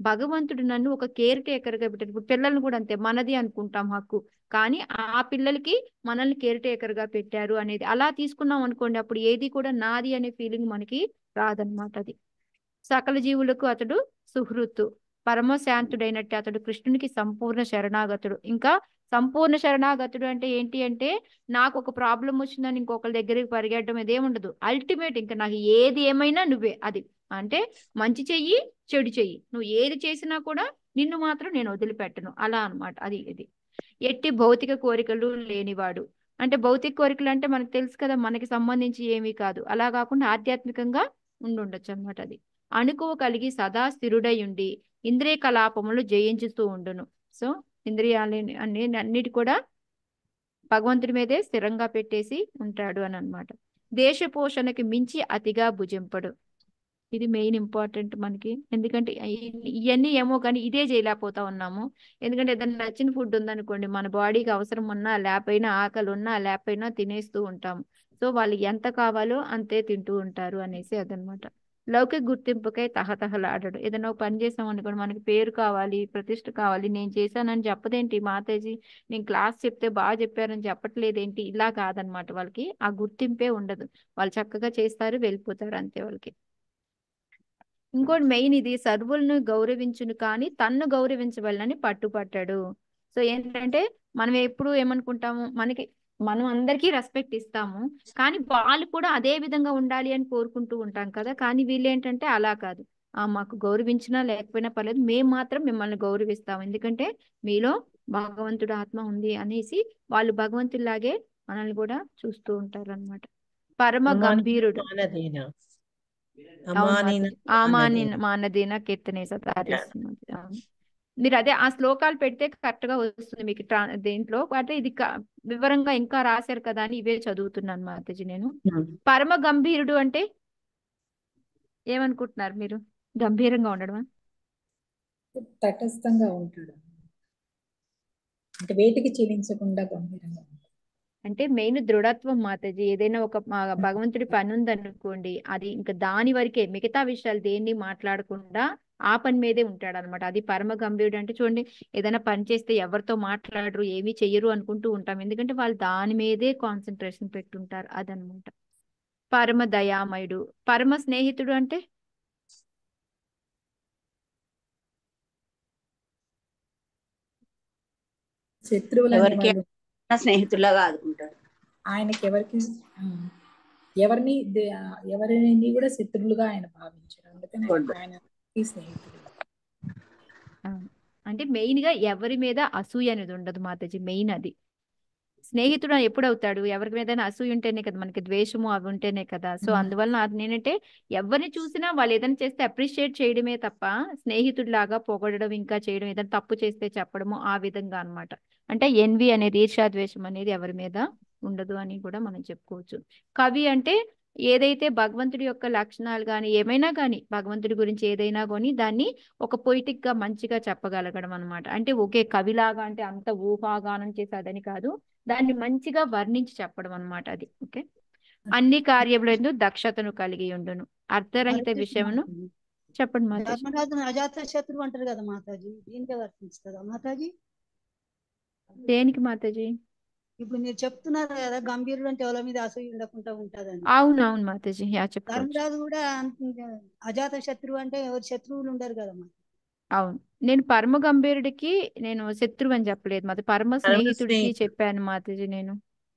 భగవంతుడు నన్ను ఒక కేర్ టేకర్ గా పెట్టాడు ఇప్పుడు పిల్లల్ని కూడా అంతే మనది అనుకుంటాం హక్కు కానీ ఆ పిల్లలకి మనల్ని కేర్ టేకర్ గా పెట్టారు అనేది అలా తీసుకున్నాం అనుకోండి అప్పుడు ఏది కూడా నాది అనే ఫీలింగ్ మనకి రాదనమాట అది సకల జీవులకు అతడు సుహృత్తు పరమశాంతుడైనట్టు అతడు కృష్ణునికి సంపూర్ణ శరణాగతుడు ఇంకా సంపూర్ణ శరణాగతుడు అంటే ఏంటి అంటే నాకు ఒక ప్రాబ్లం వచ్చిందని ఇంకొకరి దగ్గరికి పరిగెట్టడం ఇదేముండదు అల్టిమేట్ ఇంకా నాకు ఏది ఏమైనా నువ్వే అది అంటే మంచి చెయ్యి చెడు చెయ్యి నువ్వు ఏది చేసినా కూడా నిన్ను మాత్రం నేను వదిలిపెట్టను అలా అన్నమాట అది ఇది ఎట్టి భౌతిక కోరికలు లేనివాడు అంటే భౌతిక కోరికలు అంటే మనకు తెలుసు కదా మనకి సంబంధించి ఏమీ కాదు అలా కాకుండా ఆధ్యాత్మికంగా ఉండుండొచ్చు అన్నమాట అది అణుకువ కలిగి సదా స్థిరుడై ఉండి ఇంద్రియ కలాపములు జయించుతూ ఉండును సో ఇంద్రియాలని అన్ని అన్నిటి కూడా భగవంతుడి మీదే స్థిరంగా పెట్టేసి ఉంటాడు అని అనమాట దేశ పోషణకి మించి అతిగా భుజింపడు ఇది మెయిన్ ఇంపార్టెంట్ మనకి ఎందుకంటే ఇ- ఇవన్నీ ఏమో కానీ ఇదే చేయలేకపోతా ఉన్నాము ఎందుకంటే ఏదైనా నచ్చిన ఫుడ్ ఉందనుకోండి మన బాడీకి అవసరం ఉన్నా లేకపోయినా ఆకలి ఉన్నా లేకపోయినా తినేస్తూ ఉంటాము సో వాళ్ళు ఎంత కావాలో అంతే తింటూ ఉంటారు అనేసి అదనమాట లౌకిక గుర్తింపుకై తహతహలాడడు ఏదైనా ఒక పని చేసాం అనుకోండి మనకి పేరు కావాలి ప్రతిష్ట కావాలి నేను చేశానని చెప్పదేంటి మాతాజీ నేను క్లాస్ చెప్తే బాగా చెప్పారని చెప్పట్లేదేంటి ఇలా కాదనమాట వాళ్ళకి ఆ గుర్తింపే ఉండదు వాళ్ళు చక్కగా చేస్తారు వెళ్ళిపోతారు అంతే వాళ్ళకి ఇంకోటి మెయిన్ ఇది సర్వులను గౌరవించును కానీ తన్ను గౌరవించవలనని పట్టుపట్టాడు సో ఏంటంటే మనం ఎప్పుడు ఏమనుకుంటాము మనకి మనం అందరికీ రెస్పెక్ట్ ఇస్తాము కానీ వాళ్ళు కూడా అదే విధంగా ఉండాలి అని కోరుకుంటూ ఉంటాం కదా కానీ వీళ్ళు ఏంటంటే అలా కాదు ఆ మాకు గౌరవించినా లేకపోయినా పర్లేదు మేము మాత్రం మిమ్మల్ని గౌరవిస్తాం ఎందుకంటే మీలో భగవంతుడు ఆత్మ ఉంది అనేసి వాళ్ళు భగవంతుడిలాగే మనల్ని కూడా చూస్తూ ఉంటారు అనమాట పరమ అమాని గంభీరుడు మానదేన అవును అమానిన మాతాజీ ఆమాని మానదేన మానదేన కీర్తనేస తారేస్తున్నది అవును. మీరు అదే ఆ శ్లోకాలు పెడితే కరెక్ట్ గా వస్తుంది మీకు ట్రా దేంట్లో అంటే ఇది క- వివరంగా ఇంకా రాశారు కదా అని ఇవే చదువుతున్నాను మాతాజీ నేను పరమ గంభీరుడు అంటే ఏమనుకుంటున్నారు మీరు గంభీరంగా ఉండడమా తటస్థంగా ఉంటాడు అంటే వేటికి చెల్లించకుండా గంభీరంగా ఉంటాడు అంటే మెయిన్ దృఢత్వం మాతాజీ ఏదైనా ఒక మా- భగవంతుడి పని ఉందనుకోండి అది ఇంకా దాని వరకే మిగతా విషయాలు దేన్ని మాట్లాడకుండా ఆ పని మీదే ఉంటాడు అనమాట అది పరమ గంభీరుడు అంటే చూడండి ఏదైనా పని చేస్తే ఎవరితో మాట్లాడరు ఏమీ చెయ్యరు అనుకుంటూ ఉంటాం ఎందుకంటే వాళ్ళు దాని మీదే కాన్సన్ట్రేషన్ పెట్టుంటారు అదనమాట పరమ దయామయుడు పరమ స్నేహితుడు అంటే శత్రువులు అనే ఎవరికి వాళ్ళు నా స్నేహితుల్లాగా ఆదుకుంటాడు ఆయనకి ఎవరికి ఆ, ఎవరిని దే- ఎవరిని కూడా శత్రువులుగా ఆయన భావించారు అందుకని చూడ్డు. ఆయన స్నేహితుడు అవును. అంటే మెయిన్ గా ఎవరి మీద అసూయ అనేది ఉండదు మాతాజీ మెయిన్ అది స్నేహితుడు ఎప్పుడు అవుతాడు ఎవరి మీద అసూయ ఉంటేనే కదా మనకి ద్వేషము అవి ఉంటేనే కదా సో ఉమ్. అందువలన అది నేనంటే ఎవరిని చూసినా వాళ్ళు ఏదైనా చేస్తే అప్రిషియేట్ చేయడమే తప్ప స్నేహితుడిలాగా పొగడడం ఇంకా చేయడం ఏదైనా తప్పు చేస్తే చెప్పడము ఆ విధంగా అన్నమాట అంటే ఎన్వి అనేది ఈర్ష్యాద్వేషం అనేది ఎవరి మీద ఉండదు అని కూడా మనం చెప్పుకోవచ్చు కవి అంటే ఏదైతే భగవంతుడి యొక్క లక్షణాలు కానీ ఏమైనా కానీ భగవంతుడి గురించి ఏదైనా కానీ దాన్ని ఒక పొయిటిక్ గా మంచిగా చెప్పగలగడం అన్నమాట అంటే ఒకే కవిలాగా అంటే అంత ఊహాగానం చేసి అదని కాదు దాన్ని మంచిగా వర్ణించి చెప్పడం అన్నమాట అది ఓకే అన్ని కార్యములందు దక్షతను కలిగి ఉండును అర్థరహిత వర్తిస్తుంది విషయమును మాతాజీ. చెప్పండి మాతాజీ ధర్మరాజును అజాత శత్రువు అంటారు కదా మాతాజీ దీనికే వర్తిస్తుందా మాతాజీ దేనికి మాతాజీ ఇప్పుడు మీరు చెప్తున్నారు కదా గంభీరుడు అంటే ఎవరి మీద అసూయ ఉండకుండా ఉంటదని అవును అవును మాతాజీ యా చెప్పుకోవచ్చు ధర్మరాజు కూడా అంత- అజాత శత్రువు అంటే ఎవరు శత్రువులు ఉండరు కదా మాతాజీ. అవును నేను పరమ గంభీరుడికి నేను శత్రువు అని చెప్పలేదు మాత పరమ పరమ స్నేహితుడికి స్నేహితుడు చెప్పాను మాతాజీ నేను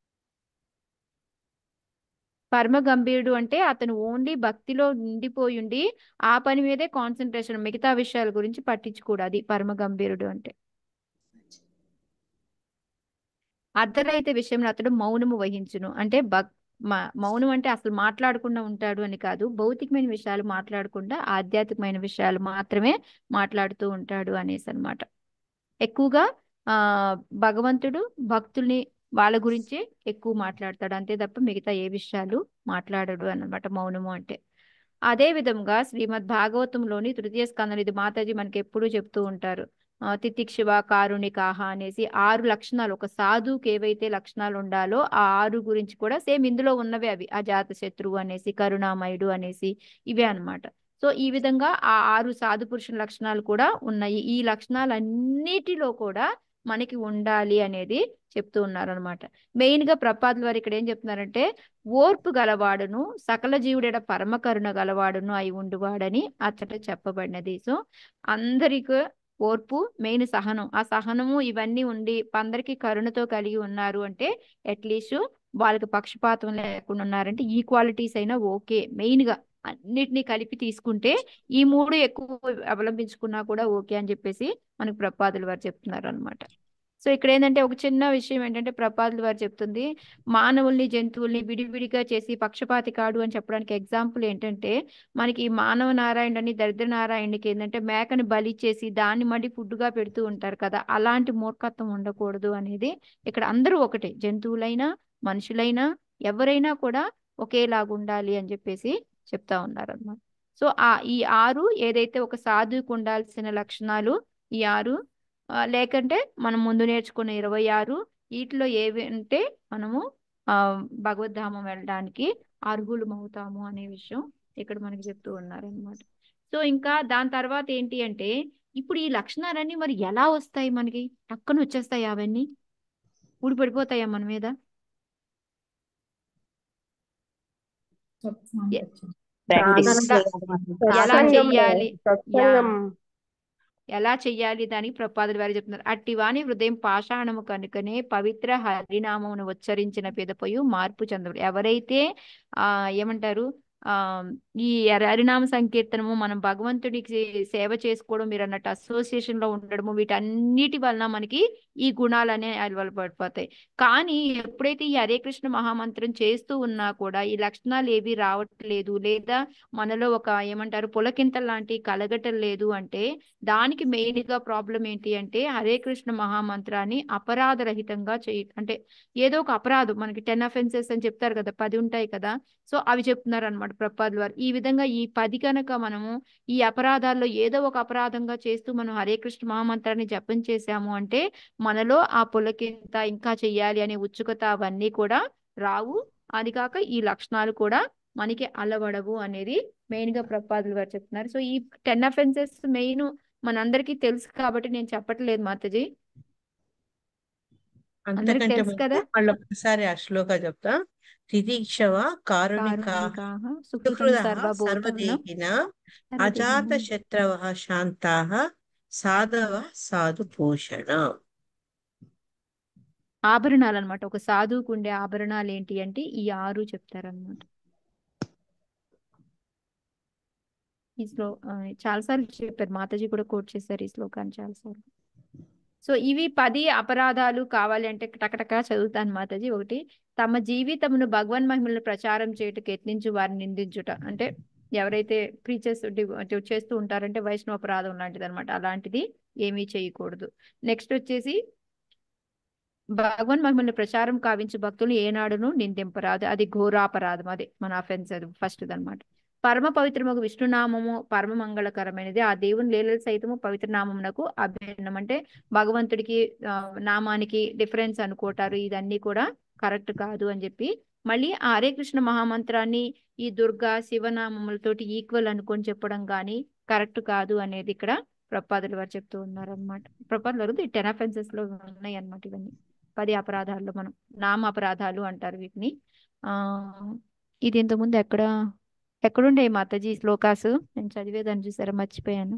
పరమ గంభీరుడు అంటే అతను ఓన్లీ భక్తిలో నిండిపోయి ఉండి ఆ పని మీదే కాన్సన్ట్రేషన్ మిగతా విషయాల గురించి పట్టించుకోడు అది పరమ గంభీరుడు అంటే అర్ధరహిత విషయంలో అతడు మౌనము వహించును అంటే భక్ మ- మౌనం అంటే అసలు మాట్లాడకుండా ఉంటాడు అని కాదు భౌతికమైన విషయాలు మాట్లాడకుండా ఆధ్యాత్మికమైన విషయాలు మాత్రమే మాట్లాడుతూ ఉంటాడు అనేసి అన్నమాట ఎక్కువగా ఆ భగవంతుడు భక్తుల్ని వాళ్ళ గురించే ఎక్కువ మాట్లాడతాడు అంతే తప్ప మిగతా ఏ విషయాలు మాట్లాడడు అన్నమాట మౌనము అంటే అదే విధంగా శ్రీమద్ భాగవతంలోని తృతీయ స్కందం ఇది మాతాజీ మనకి ఎప్పుడూ చెప్తూ ఉంటారు ఆ, తితిక్షివ కారుణికాహ అనేసి ఆరు లక్షణాలు ఒక సాధువుకి ఏవైతే లక్షణాలు ఉండాలో ఆ ఆరు గురించి కూడా సేమ్ ఇందులో ఉన్నవే అవి అజాత శత్రువు అనేసి కరుణామయుడు అనేసి ఇవే అన్నమాట సో ఈ విధంగా ఆ ఆరు సాధు పురుషుల లక్షణాలు కూడా ఉన్నాయి ఈ లక్షణాలన్నిటిలో కూడా మనకి ఉండాలి అనేది చెప్తూ ఉన్నారు అనమాట మెయిన్ గా ప్రపాదుల వారు ఇక్కడ ఏం చెప్తున్నారంటే ఓర్పు గలవాడును సకల జీవుడెడ పరమ కరుణ గలవాడును అయి ఉండువాడని అచ్చట చెప్పబడినది సో అందరికి ఓర్పు మెయిన్ సహనం ఆ సహనము ఇవన్నీ ఉండి అందరికీ కరుణతో కలిగి ఉన్నారు అంటే అట్లీస్ట్ వాళ్ళకి పక్షపాతం లేకుండా ఉన్నారంటే ఈక్వాలిటీస్ అయినా ఓకే మెయిన్ గా అన్నిటినీ కలిపి తీసుకుంటే ఈ మూడు ఎక్కువ అవలంబించుకున్నా కూడా ఓకే అని చెప్పేసి మనకు ప్రపాదులు వారు చెప్తున్నారు అనమాట సో ఇక్కడ ఏంటంటే ఒక చిన్న విషయం ఏంటంటే ప్రపాదులు వారు చెప్తుంది మానవుల్ని జంతువుల్ని విడివిడిగా చేసి పక్షపాతి కాడు అని చెప్పడానికి ఎగ్జాంపుల్ ఏంటంటే మనకి ఈ మానవ నారాయణ అని దరిద్ర నారాయణకి ఏంటంటే మేకని బలి చేసి దాన్ని మళ్ళీ ఫుడ్గా పెడుతూ ఉంటారు కదా అలాంటి మూర్ఖత్వం ఉండకూడదు అనేది ఇక్కడ అందరూ ఒకటే జంతువులైనా మనుషులైనా ఎవరైనా కూడా ఒకేలాగా ఉండాలి అని చెప్పేసి చెప్తా ఉన్నారు అనమాట సో ఆ ఈ ఆరు ఏదైతే ఒక సాధువుకు ఉండాల్సిన లక్షణాలు ఈ ఆరు ఆ, లేకంటే మనం ముందు నేర్చుకున్న ఇరవై ఆరు వీటిలో ఏవి అంటే మనము ఆ భగవద్ధామం వెళ్ళడానికి అర్హులం అవుతాము అనే విషయం ఇక్కడ మనకి చెప్తూ ఉన్నారు అనమాట సో ఇంకా దాని తర్వాత ఏంటి అంటే ఇప్పుడు ఈ లక్షణాలన్నీ మరి ఎలా వస్తాయి మనకి టక్కన వచ్చేస్తాయి అవన్నీ ఊడి పడిపోతాయా మన మీద ఎ- ప్రాక్టీస్ ఎలా ఎలా చెయ్యాలి యా ఎలా చెయ్యాలి దానికి ప్రపాదులు వారు చెప్తున్నారు అట్టి వాని హృదయం పాషాణము కనుకనే పవిత్ర హరినామమును ఉచ్చరించిన పిదపయు మార్పు చెందడు ఎవరైతే ఆ ఏమంటారు ఆ ఈ హరి- హరినామ సంకీర్తనము మనం భగవంతుడికి సేవ చేసుకోవడం మీరు అన్నట్టు అసోసియేషన్ లో ఉండడము వీటన్నిటి వలన మనకి ఈ గుణాలనే అలవలపడిపోతాయి కానీ ఎప్పుడైతే ఈ హరే కృష్ణ మహామంత్రం చేస్తూ ఉన్నా కూడా ఈ లక్షణాలు ఏవి రావట్లేదు లేదా మనలో ఒక ఏమంటారు పులకింత లాంటి కలగటం లేదు అంటే దానికి మెయిన్ గా ప్రాబ్లం ఏంటి అంటే హరే కృష్ణ మహామంత్రాన్ని అపరాధ రహితంగా చేయ అంటే ఏదో ఒక అపరాధం మనకి టెన్ అఫెన్సెస్ అని చెప్తారు కదా పది ఉంటాయి కదా సో అవి చెప్తున్నారు అనమాట ప్రపాద్ వారు ఈ విధంగా ఈ పది కనుక మనము ఈ అపరాధాల్లో ఏదో ఒక అపరాధంగా చేస్తూ మనం హరే కృష్ణ మహామంత్రాన్ని జపం చేశాము అంటే మనలో ఆ పులకింత ఇంకా చెయ్యాలి అనే ఉత్సుకత అవన్నీ కూడా రావు అది కాక ఈ లక్షణాలు కూడా మనకి అలవడవు అనేది మెయిన్ గా ప్రపాదులు గారు చెప్తున్నారు సో ఈ టెన్ అఫెన్సెస్ మెయిన్ మనందరికీ తెలుసు కాబట్టి నేను చెప్పట్లేదు మాతాజీ అందరికి అంతకంటే తెలుసు ముందు కదా మళ్ళీ ఒకసారి ఆ శ్లోక చెప్తా తితిక్షవ కారుణికా కారుణికాః సుహృదం సుహృద సర్వభూతానాం సర్వదేహిన అజాత శత్రవ శాంతా సాధవ సాధు పోషణ ఆభరణాలు అనమాట ఒక సాధువుకు ఉండే ఆభరణాలు ఏంటి అంటే ఈ ఆరు చెప్తారనమాట ఈ శ్లో ఆ, చాలాసార్లు చెప్పారు మాతాజీ కూడా కోట్ చేశారు ఈ శ్లోకాన్ని చాలాసార్లు సో ఇవి పది అపరాధాలు కావాలి అంటే టకటక చదువుతాను మాతాజీ ఒకటి తమ జీవితమును భగవన్ మహిమలను ప్రచారం చేయుటకు యత్నించు వారిని నిందించుట అంటే ఎవరైతే ప్రీచర్స్ చేస్తూ ఉంటారంటే వైష్ణవ అపరాధం లాంటిది అనమాట అలాంటిది ఏమీ చేయకూడదు నెక్స్ట్ వచ్చేసి భగవన్ మహిమల్ని ప్రచారం కావించు భక్తులు ఏనాడును నిందింపరాదు అది ఘోరాపరాధం అదే మన అఫెన్స్ అది ఫస్ట్ అనమాట పరమ పవిత్రమగు విష్ణునామము పరమ మంగళకరమైనది ఆ దేవుని లీలలు సైతము పవిత్ర నామమునకు అభిన్నం అంటే భగవంతుడికి ఆ, నామానికి డిఫరెన్స్ అనుకోటారు ఇదన్నీ కూడా కరెక్ట్ కాదు అని చెప్పి మళ్ళీ ఆ హరే కృష్ణ మహామంత్రాన్ని ఈ దుర్గా శివనామములతోటి ఈక్వల్ అనుకొని చెప్పడం కానీ కరెక్ట్ కాదు అనేది ఇక్కడ ప్రపాదులు వారు చెప్తూ ఉన్నారు అనమాట ప్రపాదులు వారు టెన్ అఫెన్సెస్ లో ఉన్నాయి అనమాట ఇవన్నీ పది అపరాధాల్లో మనం నామ అపరాధాలు అంటారు వీటిని ఆ ఇది ఇంతకుముందు ఎక్కడ ఎక్కడుండే మాతాజీ ఈ శ్లోకాసు నేను చదివేదాన్ని చూసారా మర్చిపోయాను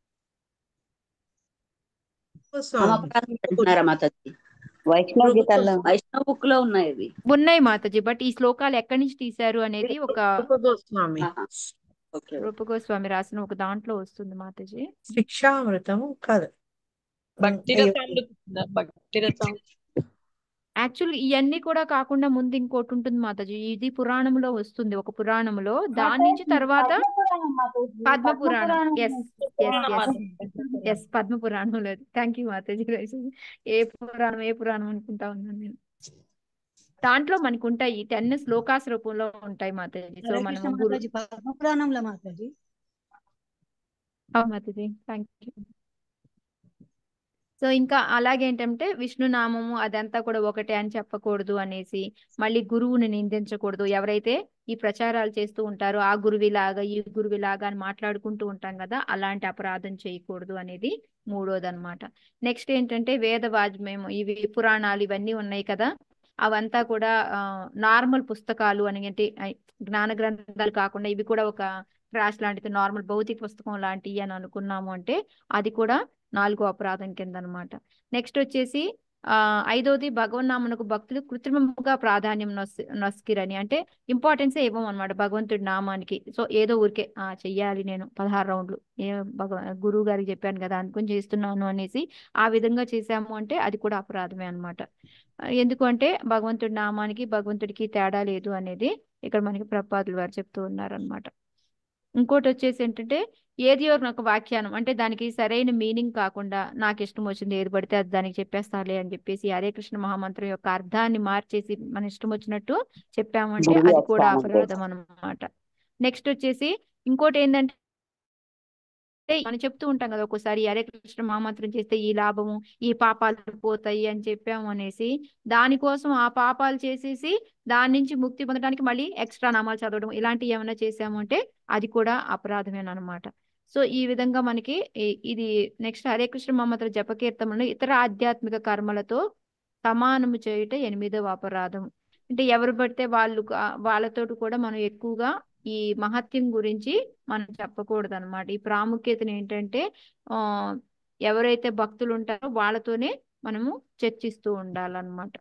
స్వామి నామపరాధం పెడుతున్నారా మాతాజీ వైష్ణవ గీతాల్లో వైష్ణవ బుక్ లో ఉన్నాయి ఇవి ఉన్నాయి మాతాజీ బట్ ఈ శ్లోకాలు ఎక్కడి నుంచి తీశారు అనేది ఒక రూపగోస్వామి ఓకే రూపగోస్వామి రాసిన ఒక దాంట్లో వస్తుంది మాతాజీ శిక్షామృతము కాదు భక్తి అయ్యో. రసామృతం భక్తి రసం యాక్చువల్ ఇవన్నీ కూడా కాకుండా ముందు ఇంకోటి ఉంటుంది మాతాజీ ఇది పురాణంలో వస్తుంది ఒక పురాణంలో దాని నుంచి తర్వాత Padma Puranam yes yes yes yes Padma Puranam లేదు థ్యాంక్ యూ మాతాజీ ఏ పురాణం ఏ పురాణం అనుకుంటా ఉన్నాను నేను దాంట్లో మనకు ఉంటాయి టెన్ శ్లోకాస్ రూపంలో ఉంటాయి మాతాజీ సో హరే మనం కృష్ణ గురు మాతాజీ పద్మ పురాణంలో మాతాజీ అవును మాతాజీ థ్యాంక్ యూ సో ఇంకా అలాగే ఏంటంటే విష్ణునామము అదంతా కూడా ఒకటే అని చెప్పకూడదు అనేసి మళ్ళీ గురువుని నిందించకూడదు ఎవరైతే ఈ ప్రచారాలు చేస్తూ ఉంటారు ఆ గురువిలాగా ఈ గురువిలాగా అని మాట్లాడుకుంటూ ఉంటాం కదా అలాంటి అపరాధం చేయకూడదు అనేది మూడోది అనమాట నెక్స్ట్ ఏంటంటే వేద వాజ్మయం ఇవి పురాణాలు ఇవన్నీ ఉన్నాయి కదా అవంతా కూడా నార్మల్ పుస్తకాలు అని అంటే ఐ, జ్ఞాన గ్రంథాలు కాకుండా ఇవి కూడా ఒక క్రాష్ లాంటిది నార్మల్ భౌతిక పుస్తకం లాంటివి అని అనుకున్నాము అంటే అది కూడా నాలుగో అపరాధం కింద అనమాట నెక్స్ట్ వచ్చేసి ఆ ఐదోది భగవన్నామనకు భక్తులు కృత్రిమముగా ప్రాధాన్యం నొస్ నొస్కిరని అంటే ఇంపార్టెన్స్ ఇవ్వం అనమాట భగవంతుడి నామానికి సో ఏదో ఊరికే ఆ చెయ్యాలి నేను పదహారు రౌండ్లు ఏ భగవ గురువు గారికి చెప్పాను కదా అనుకుని చేస్తున్నాను అనేసి ఆ విధంగా చేశాము అంటే అది కూడా అపరాధమే అన్నమాట ఎందుకు అంటే భగవంతుడి నామానికి భగవంతుడికి తేడా లేదు అనేది ఇక్కడ మనకి ప్రపాదులు వారు చెప్తూ ఉన్నారనమాట ఇంకోటి వచ్చేసి ఏంటంటే ఏది ఒక వ్యాఖ్యానం అంటే దానికి సరైన మీనింగ్ కాకుండా నాకు ఇష్టం వచ్చింది ఏది పడితే అది దానికి చెప్పేస్తాలే అని చెప్పేసి హరే కృష్ణ మహామంత్రం యొక్క అర్థాన్ని మార్చేసి మన ఇష్టం వచ్చినట్టు చెప్పామంటే గురువు అది కూడా వ్యాఖ్యానం అపరాధం అన్నమాట నెక్స్ట్ వచ్చేసి ఇంకోటి ఏంటంటే మనం చెప్తూ ఉంటాం కదా ఒక్కోసారి హరే కృష్ణ మహామంత్రం చేస్తే ఈ లాభము ఈ పాపాలు పోతాయి అని చెప్పాము అనేసి దానికోసం ఆ పాపాలు చేసేసి దాని నుంచి ముక్తి పొందడానికి మళ్ళీ ఎక్స్ట్రా నామాలు చదవడం ఇలాంటివి ఏమైనా చేసాము అంటే అది కూడా అపరాధమేనమాట సో ఈ విధంగా మనకి ఈ- ఇది నెక్స్ట్ హరే కృష్ణ మహామంత్ర జపకీర్తనలు ఇతర ఆధ్యాత్మిక కర్మలతో సమానము చేయుట ఎనిమిదవ అపరాధం అంటే ఎవరు పడితే వాళ్ళు కా- వాళ్ళతోటి కూడా మనం ఎక్కువగా ఈ మహత్యం గురించి మనం చెప్పకూడదు అనమాట ఈ ప్రాముఖ్యతను ఏంటంటే ఆ ఎవరైతే భక్తులు ఉంటారో వాళ్ళతోనే మనము చర్చిస్తూ ఉండాలన్నమాట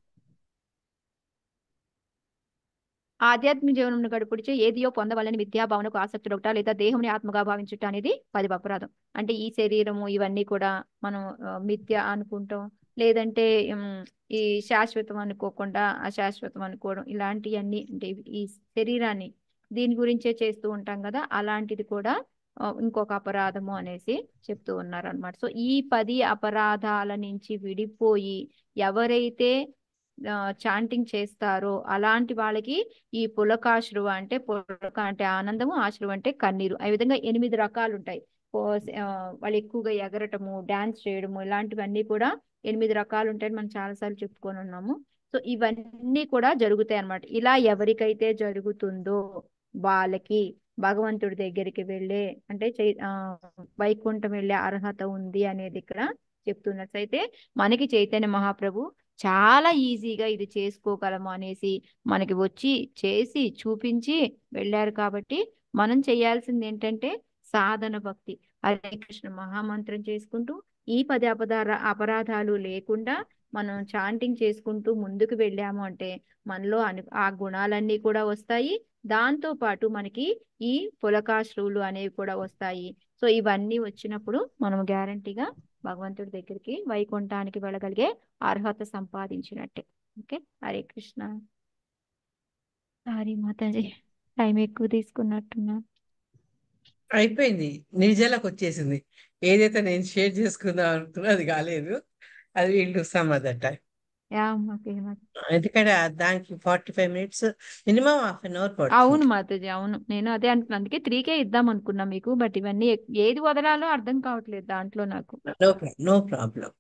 ఆధ్యాత్మిక జీవనం గడుపుడిచే ఏదియో పొందవలని విద్యాభావనకు ఆసక్తుడొకట లేదా దేహంని ఆత్మగా భావించుట అనేది పది అపరాధం అంటే ఈ శరీరము ఇవన్నీ కూడా మనం ఆ, మిథ్య అనుకుంటాం లేదంటే ఉమ్, ఈ శాశ్వతం అనుకోకుండా అశాశ్వతం అనుకోవడం ఇలాంటివన్నీ అంటే ఇవి- ఈ శరీరాన్ని దీని గురించే చేస్తూ ఉంటాం కదా అలాంటిది కూడా ఆ, ఇంకొక అపరాధము అనేసి చెప్తూ ఉన్నారు అనమాట సో ఈ పది అపరాధాల నుంచి విడిపోయి ఎవరైతే చాంటింగ్ చేస్తారో అలాంటి వాళ్ళకి ఈ పులకాశ్రువ అంటే పులక అంటే ఆనందము ఆశ్రువ అంటే కన్నీరు ఆ విధంగా ఎనిమిది రకాలు ఉంటాయి పో- ఆ, వాళ్ళు ఎక్కువగా ఎగరటము డాన్స్ చేయడము ఇలాంటివన్నీ కూడా ఎనిమిది రకాలు ఉంటాయని మనం చాలాసార్లు చెప్పుకొని ఉన్నాము సో ఇవన్నీ కూడా జరుగుతాయి అన్నమాట ఇలా ఎవరికైతే జరుగుతుందో వాళ్ళకి భగవంతుడి దగ్గరికి వెళ్ళే అంటే చై- ఆ, వైకుంఠం వెళ్ళే అర్హత ఉంది అనేది ఇక్కడ చెప్తున్నట్లయితే మనకి చైతన్య మహాప్రభు చాలా ఈజీగా ఇది చేసుకోగలము అనేసి మనకి వచ్చి చేసి చూపించి వెళ్ళారు కాబట్టి మనం చేయాల్సింది ఏంటంటే సాధన భక్తి హరే కృష్ణ మహామంత్రం చేసుకుంటూ ఈ పది అపదార అపరాధాలు లేకుండా మనం చాంటింగ్ చేసుకుంటూ ముందుకు వెళ్ళాము అంటే మనలో అను ఆ గుణాలన్నీ కూడా వస్తాయి దాంతో పాటు మనకి ఈ పులకాశ్రువులు అనేవి కూడా వస్తాయి సో ఇవన్నీ వచ్చినప్పుడు మనం గ్యారంటీగా భగవంతుడి దగ్గరికి వైకుంఠానికి వెళ్ళగలిగే అర్హత సంపాదించినట్టే ఓకే హరే కృష్ణ సారీ మాతాజీ టైం ఎక్కువ తీసుకున్నట్టున్నా అయిపోయింది నిర్జలకు వచ్చేసింది ఏదైతే నేను షేర్ చేసుకుందాం అనుకున్నా అది కాలేదు అది వీళ్ళు some other time ya okay ఎందుకంటే ఆ దానికి forty five minutes minimum half an hour అవును పడుతుంది మాతాజీ అవును నేను అదే అంటున్నాను అందుకే త్రీకే ఇద్దాం అనుకున్నా మీకు బట్ ఇవన్నీ ఎక్- ఏది వదలాలో అర్థం కావట్లేదు దాంట్లో నాకు నో నో ప్రాబ్లం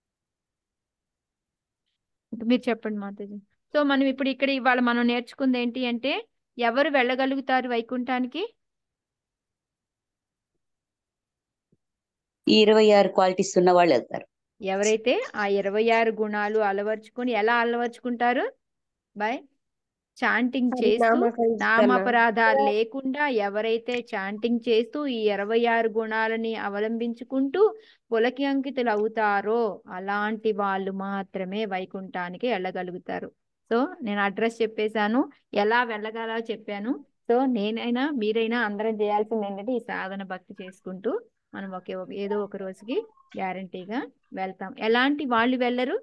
మీరు చెప్పండి మాతాజీ సో మనం ఇప్పుడు ఇక్కడ ఇవాళ మనం నేర్చుకుంది ఏంటి అంటే ఎవరు వెళ్ళగలుగుతారు వైకుంఠానికి ఈ ఇరవై ఆరు క్వాలిటీస్ ఉన్న వాళ్ళు వెళ్తారు ఎవరైతే ఆ ఇరవై ఆరు గుణాలు అలవర్చుకొని ఎలా అలవర్చుకుంటారు బై చాంటింగ్ చేస్తూ హరినామ సంకీర్తన నామపరాధాలు లేకుండా ఎవరైతే చాంటింగ్ చేస్తూ ఈ ఇరవై ఆరు గుణాలని అవలంబించుకుంటూ పులకి అంకితులు అవుతారో అలాంటి వాళ్ళు మాత్రమే వైకుంఠానికి వెళ్ళగలుగుతారు సో నేను అడ్రస్ చెప్పేశాను ఎలా వెళ్ళగలో చెప్పాను సో నేనైనా మీరైనా అందరం చేయాల్సింది ఏంటంటే ఈ సాధన భక్తి చేసుకుంటూ మనం ఒకే ఒక- ఏదో ఒక రోజుకి గ్యారంటీగా వెళ్తాం ఎలాంటి వాళ్ళు వెళ్ళరు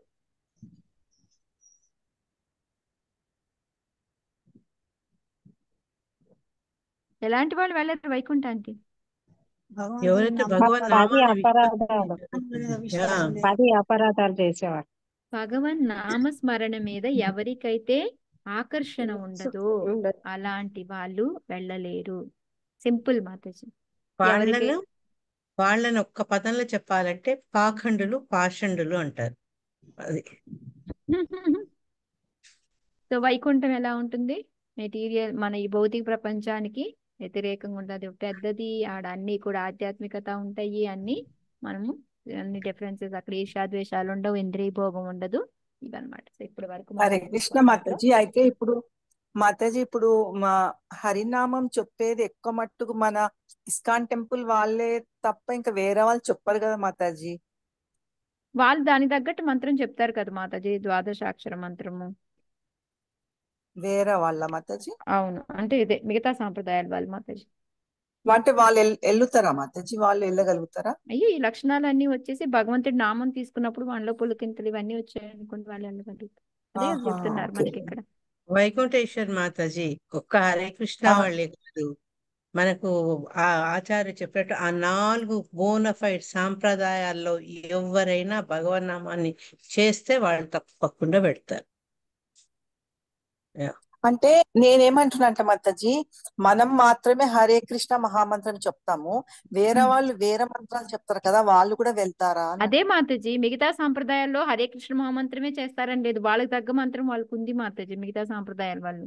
ఎలాంటి వాళ్ళు వెళ్ళరు వైకుంఠానికి ఎవరైతే భగవన్ పది నామాన్ని అపరాధాలు యా పది అపరాధాలు చేసేవారు భగవన్ నామస్మరణ మీద ఎవరికైతే ఆకర్షణ ఉండదో ఉండదు. అలాంటి వాళ్ళు వెళ్ళలేరు సింపుల్ మాతాజీ ఎవరికి వాళ్ళను వాళ్ళని ఒక్క పదంలో చెప్పాలంటే పాఖండులు పాషండులు అంటారు అది సో వైకుంఠం ఎలా ఉంటుంది మెటీరియల్ మన ఈ భౌతిక ప్రపంచానికి వ్యతిరేకంగా ఉంటుంది పెద్దది ఆడ అన్ని కూడా ఆధ్యాత్మికత ఉంటాయి అన్ని మనము అన్ని డిఫరెన్సెస్ అక్కడ ఈర్ష్యాద్వేషాలు ఉండవు ఇంద్రియ భోగం ఉండదు ఇవన్నమాట సో ఇప్పటి వరకు మనం హరే ఈ కృష్ణ శ్లోకంలో మాతాజీ అయితే ఇప్పుడు మాతాజీ ఇప్పుడు మా హరినామం చెప్పేది ఎక్కువ మట్టుకు మన ఇస్కాన్ టెంపుల్ వాళ్ళే తప్ప ఇంకా వేరే వాళ్ళు చెప్పరు కదా మాతాజీ వాళ్ళు దానికి తగ్గట్టు మంత్రం చెప్తారు కదా మాతాజీ ద్వాదశాక్షర మంత్రము వేరే వాళ్ళ మాతాజీ అవును అంటే ఇదే మిగతా సాంప్రదాయాలు వాళ్ళు మాతాజీ అంటే వాళ్ళు ఎల్- వెళ్ళుతారా మాతాజీ వాళ్ళు వెళ్ళగలుగుతారా అయ్యో ఈ లక్షణాలన్నీ వచ్చేసి భగవంతుడి నామం తీసుకున్నప్పుడు వాళ్ళలో పులకింతలు ఇవన్నీ వచ్చాయి అనుకుంటే వాళ్ళు వెళ్ళగలుగుతారు అదే కదా ఆహా చెప్తున్నారు ఓకే మనకి ఇక్కడ వైకుంఠేశ్వర్ మాతాజీ ఒక్క హరే కృష్ణ ఆ, వాళ్ళే కాదు మనకు ఆ ఆచార్య చెప్పినట్టు ఆ నాలుగు బోనఫైడ్ సాంప్రదాయాల్లో ఎవరైనా భగవన్నామాన్ని చేస్తే వాళ్ళు తప్పకుండా పెడతారు యా. అంటే నేనేమంటున్నా అంటే మాతాజీ మనం మాత్రమే హరే కృష్ణ మహామంత్రం చెప్తాము వేరే ఉమ్. వాళ్ళు వేరే మంత్రాలు చెప్తారు కదా వాళ్ళు కూడా వెళ్తారా అని అదే మాతాజీ మిగతా సాంప్రదాయాల్లో హరే కృష్ణ మహామంత్రమే చేస్తారని లేదు వాళ్ళకి తగ్గ మంత్రం వాళ్ళకు ఉంది మాతాజీ మిగతా సాంప్రదాయాల వాళ్ళు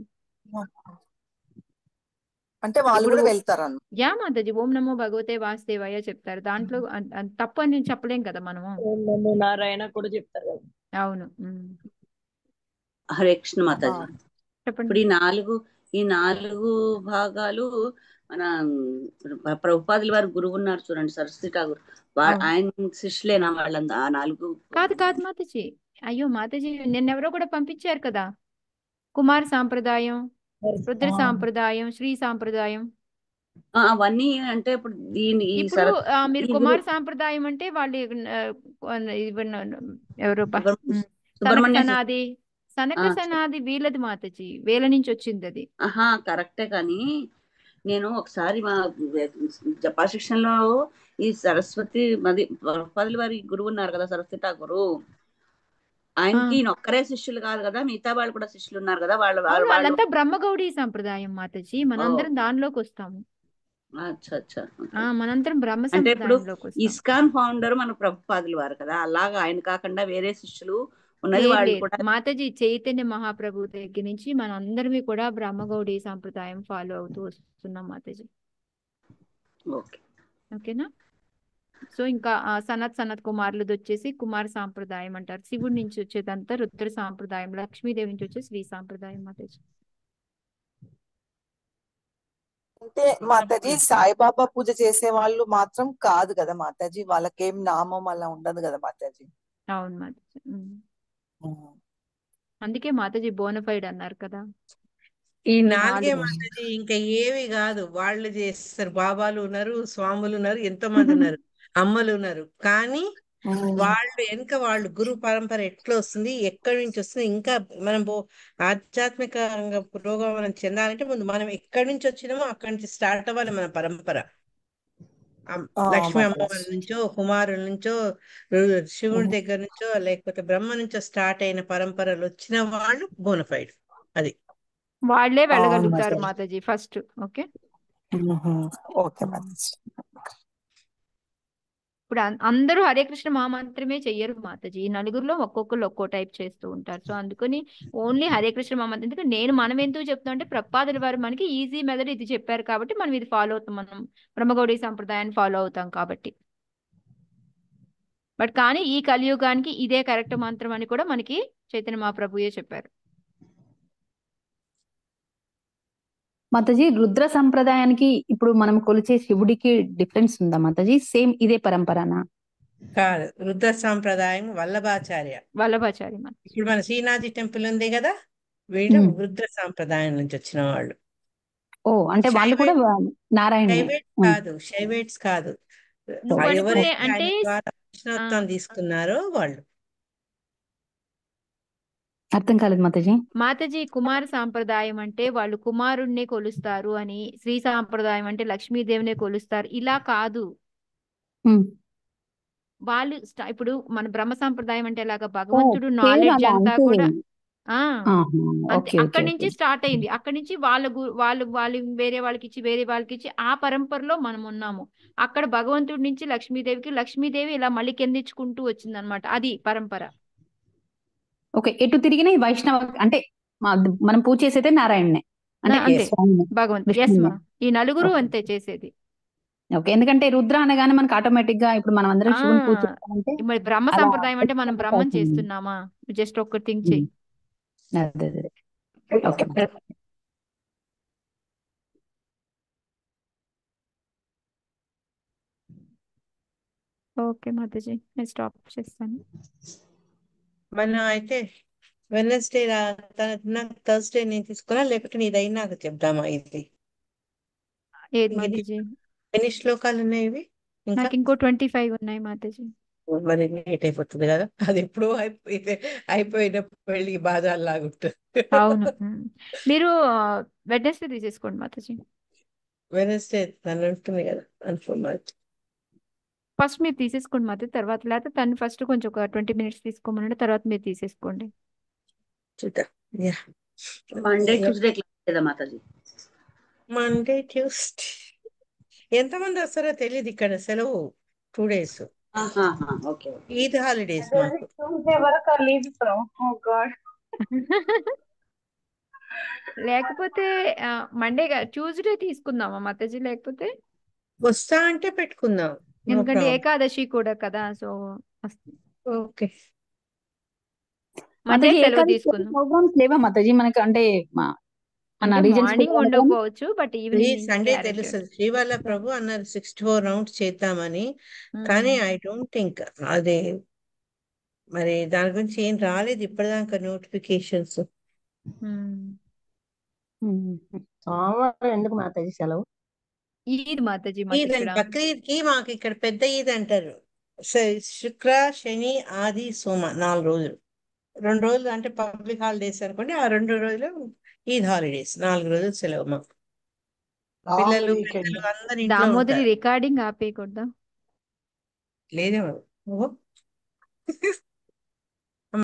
అంటే వాళ్ళు ఇప్పుడు కూడా వెళ్తారన్న యా మాతాజీ ఓం నమో భగవతే వాసుదేవాయ చెప్తారు దాంట్లో అన్- అన్ తప్పు అని నేను చెప్పలేం కదా మనము ఓం నమో నారాయణ కూడా చెప్తారు కదా అవును ఉమ్. హరే కృష్ణ ఆ, మాతాజీ చెప్పండి ఇప్పుడు ఈ నాలుగు ఈ నాలుగు భాగాలు మన ప్రభుపాదుల వారి గురువు ఉన్నారు చూడండి సరస్వతి ఠాగూర్ వా అవును ఆయన శిష్యులేనా వాళ్ళంతా ఆ నాలుగు కాదు కాదు మాతాజీ అయ్యో మాతాజీ నిన్నెవరో కూడా పంపించారు కదా కుమార్ సాంప్రదాయం రుద్ర ఆ, సాంప్రదాయం శ్రీ సాంప్రదాయం ఆ, అవన్నీ అంటే ఇప్పుడు దీని ఈ ఇప్పుడు సర ఆ, మీరు ఈ గురు కుమార్ సాంప్రదాయం అంటే వాళ్ళు ఆ, ఇవన్న ఎవరు బా సుబ్రహ్మ- ఉమ్, సనక సుబ్రహ్మణ్య శ- సనాది సనక ఆ, సనాది వీళ్ళది మాతాజీ వేల నుంచి వచ్చింది అది ఆహా కరెక్టే కానీ నేను ఒకసారి మా జపా శిక్షణలో ఈ సరస్వతి అది ప్రభుపాదుల వారి గురువు ఉన్నారు కదా సరస్వతి ఠాగూరు ఆ, ఆయనకి ఈయన ఒక్కరే శిష్యులు కాదు కదా మిగతా వాళ్ళు కూడా శిష్యులు ఉన్నారు కదా వాళ్ళు అవును వాళ్ళు వాళ్ళు వాళ్ళంతా బ్రహ్మగౌడి సాంప్రదాయం మాతాజీ ఓ మనందరం దానిలోకి వస్తాము అచ్చా అచ్చా ఓకే ఆ మనమందరం బ్రహ్మ అంటే ఇప్పుడు సంప్రదాయంలోకి వస్తాం ఇస్కాన్ ఫౌండర్ మన ప్రభుపాదులు వారు కదా అలాగా ఆయన కాకుండా వేరే శిష్యులు ఉన్నది లేదు వాళ్ళు లేదు కూడా మాతాజీ చైతన్య మహాప్రభు దగ్గర నుంచి మనందరమీ కూడా బ్రహ్మగౌడి సాంప్రదాయం ఫాలో అవుతూ వస్తున్నాం మాతాజీ ఓకే ఓకేనా సో ఇంకా ఆ, సనత్ సనత్ కుమారులది వచ్చేసి కుమార్ సాంప్రదాయం అంటారు శివుడి నుంచి వచ్చేదంతా రుద్ర సాంప్రదాయం లక్ష్మీదేవి నుంచి వచ్చే శ్రీ సాంప్రదాయం మాతాజీ అంటే మాతాజీ సాయిబాబా పూజ చేసే వాళ్ళు మాత్రం కాదు కదా మాతాజీ వాళ్ళకేం నామం అలా ఉండదు కదా మాతాజీ అవును మాతాజీ ఉమ్. ఉమ్. అందుకే మాతాజీ బోనఫైడ్ అన్నారు కదా ఈ ఈ నాలుగే నాలుగు మాతాజీ ఇంకా ఏవి కాదు వాళ్ళు చేస్తారు బాబాలు ఉన్నారు స్వాములు ఉన్నారు ఎంతో మంది ఉన్నారు అమ్మలు ఉన్నారు కానీ ఉమ్. వాళ్ళు వెనుక వాళ్ళు గురు పరంపర ఎట్లా వస్తుంది ఎక్కడి నుంచి వస్తుంది ఇంకా మనం పో- ఆధ్యాత్మికంగా పురోగమనం చెందాలంటే ముందు మనం ఎక్కడి నుంచి వచ్చినామో అక్కడి నుంచి స్టార్ట్ అవ్వాలి మన పరంపర అమ్- ఆ లక్ష్మీ మాతాజీ అమ్మవారి నుంచో కుమారుల నుంచో రు- శివుడి ఉమ్. దగ్గర నుంచో లేకపోతే బ్రహ్మ నుంచో స్టార్ట్ అయిన పరంపరలు వచ్చిన వాళ్ళు బోనఫైడ్ అది వాళ్ళే అవును వెళ్ళగలుగుతారు మాతాజీ మాతాజీ first okay um. Okay um. మాతాజీ ఇప్పుడు అం- అందరూ హరే కృష్ణ మహామంత్రమే చెయ్యరు మాతాజీ ఈ నలుగురిలో ఒక్కొక్కరు ఒక్కో టైప్ చేస్తూ ఉంటారు సో అందుకని ఓన్లీ హరే కృష్ణ మహామంత్రం ఎందుకంటే నేను మనం ఎందుకు చెప్తాం అంటే ప్రపాదుల వారు మనకి ఈజీ మెథడ్ ఇది చెప్పారు కాబట్టి మనం ఇది ఫాలో అవుతాం మనం బ్రహ్మగౌడి సంప్రదాయాన్ని ఫాలో అవుతాం కాబట్టి బట్ కానీ ఈ కలియుగానికి ఇదే కరెక్ట్ మంత్రం అని కూడా మనకి చైతన్య మహాప్రభుయే చెప్పారు మాతాజీ రుద్ర సంప్రదాయానికి ఇప్పుడు మనం కొలిచే శివుడికి డిఫరెన్స్ ఉందా మాతాజీ సేమ్ ఇదే పరంపరనా కాదు రుద్ర సాంప్రదాయం వల్లభాచార్య వల్లభాచారి మన ఇప్పుడు మన శ్రీనాథి టెంపుల్ ఉంది కదా వీళ్ళు ఉమ్. రుద్ర సాంప్రదాయం నుంచి వచ్చిన వాళ్ళు ఓ అంటే వాళ్ళు కూడా శైవైట్ నారాయణే శైవైట్స్ ఉమ్. కాదు శైవైట్స్ కాదు నువ్వు ఆ అనుకునే ఎవరైతే అంటే ఆయన ద్వారా ఆ, కృష్ణత్వం తీసుకున్నారో వాళ్ళు అర్థం కాలేదు మాతాజీ మాతాజీ కుమార సాంప్రదాయం అంటే వాళ్ళు కుమారుణ్ణి కొలుస్తారు అని శ్రీ సాంప్రదాయం అంటే లక్ష్మీదేవినే కొలుస్తారు ఇలా కాదు ఉమ్. వాళ్ళు స్ట- ఇప్పుడు మన బ్రహ్మ సాంప్రదాయం అంటే ఎలాగా ఓ భగవంతుడు సేమ్ నాలెడ్జ్ అలా అంతా అంటే కూడా ఆ ఆహా అంతే ఓకే ఓకే అక్కడి నుంచి ఓకే స్టార్ట్ అయింది అక్కడి నుంచి వాళ్ళ గు- వాళ్ళు వాళ్ళు వేరే వాళ్ళకి ఇచ్చి వేరే వాళ్ళకి ఇచ్చి ఆ పరంపరలో మనం ఉన్నాము అక్కడ భగవంతుడి నుంచి లక్ష్మీదేవికి లక్ష్మీదేవి ఇలా మళ్ళీ కిందించుకుంటూ వచ్చింది అనమాట అది పరంపర ఓకే ఎటు తిరిగినా ఈ వైష్ణవ అంటే మా- మనం పూజ చేసేదే నారాయణనే అంటే నా- అంతే స్వామిని భగవంత్ ఎస్ విష్ణువుని మా ఈ నలుగురు ఓకే అంతే చేసేది ఓకే ఎందుకంటే రుద్ర అనగానే మనకి ఆటోమేటిక్ గా ఇప్పుడు మనం అందరం ఆ శివుని పూజ చేస్తామంటే మరి బ్రహ్మ అలా సంప్రదాయం అంటే మనం బ్రహ్మం అవుతుంది. చేస్తున్నామా జస్ట్ ఒక్క థింగ్ చెయ్యి ఉమ్. అదే అదే ఓకే ఓకే మాతాజీ నేను స్టాప్ చేస్తాను మనం అయితే వెనస్డే నాకు థర్స్డే నేను తీసుకున్నా లేకపోతే నీది అయినాక చెప్దామా ఇది ఏది ఎన్ని మాతాజీ ఎన్ని శ్లోకాలు ఉన్నాయి ఇవి ఇంకా నాకు ఇంకో ట్వంటీ ఫైవ్ ఉన్నాయి మాతాజీ మరి లేట్ అయిపోతుంది కదా అది ఎప్పుడో అయిపోయితే అయిపోయిన పెళ్లి బాధ లాగుంటుంది అవును ఉమ్. మీరు వెడ్నెస్డే తీసేసుకోండి మాతాజీ వెనస్డే తను ఉంటుంది కదా అనుకున్నా ఫస్ట్ మీరు తీసేసుకోండి మాతాజీ తర్వాత లేకపోతే తను ఫస్ట్ కొంచెం ఒక ట్వంటీ మినిట్స్ తీసుకోమనండి తర్వాత మీరు తీసేసుకోండి చూద్దాం యా మండే ట్యూస్డే క్లాస్ లేదా మాతాజీ మండే ట్యూస్డే ఎంతమంది వస్తారో తెలియదు ఇక్కడ సెలవు two days okay Eid holidays మాకు ట్యూస్డే వరకు లీవ్ ఫ్రమ్ ఓ గాడ్ లేకపోతే మండే ట్యూస్డే తీసుకుందామా మాతాజీ లేకపోతే వస్తా అంటే పెట్టుకుందాం నో ఎందుకంటే ప్రాబ్లం ఏకాదశి కూడా కదా సో ఓకే మండే మాతాజీ సెలవు ఏకాదశి తీసుకుందాం ప్రోగ్రామ్స్ లేవా మాతాజీ మనకి అంటే మా- మన అంటే రీజన్స్ మార్నింగ్ ఉండకపోవచ్చు బట్ ఈ ఈవినింగ్ నుంచి సండే క్లారిటీ తెలుస్తుంది శ్రీవల్ల ప్రభు అన్నారు సిక్స్టీ ఫోర్ రౌండ్స్ చేద్దామని కానీ ఐ డోంట్ థింక్ అదే మరి దాని గురించి ఏం రాలేదు ఇప్పటిదాకా నోటిఫికేషన్స్ సోమవారం ఎందుకు మాతాజీ సెలవు ఈద్ మాతాజీ మాకు ఈద్ అని ఇక్కడ బక్రీద్ కి మాకు ఇక్కడ పెద్ద ఈద్ అంటారు స- శుక్ర శని ఆది సోమ నాలుగు రోజులు రెండు రోజులు అంటే పబ్లిక్ హాలిడేస్ అనుకోండి ఆ రెండు రోజులు ఈద్ హాలిడేస్ నాలుగు రోజులు సెలవు మాకు పిల్లలు పెద్దలు అందరు ఇంట్లో దామోదరి ఉంటారు రికార్డింగ్ ఆపేయకూడదా లేదేమో ఓహో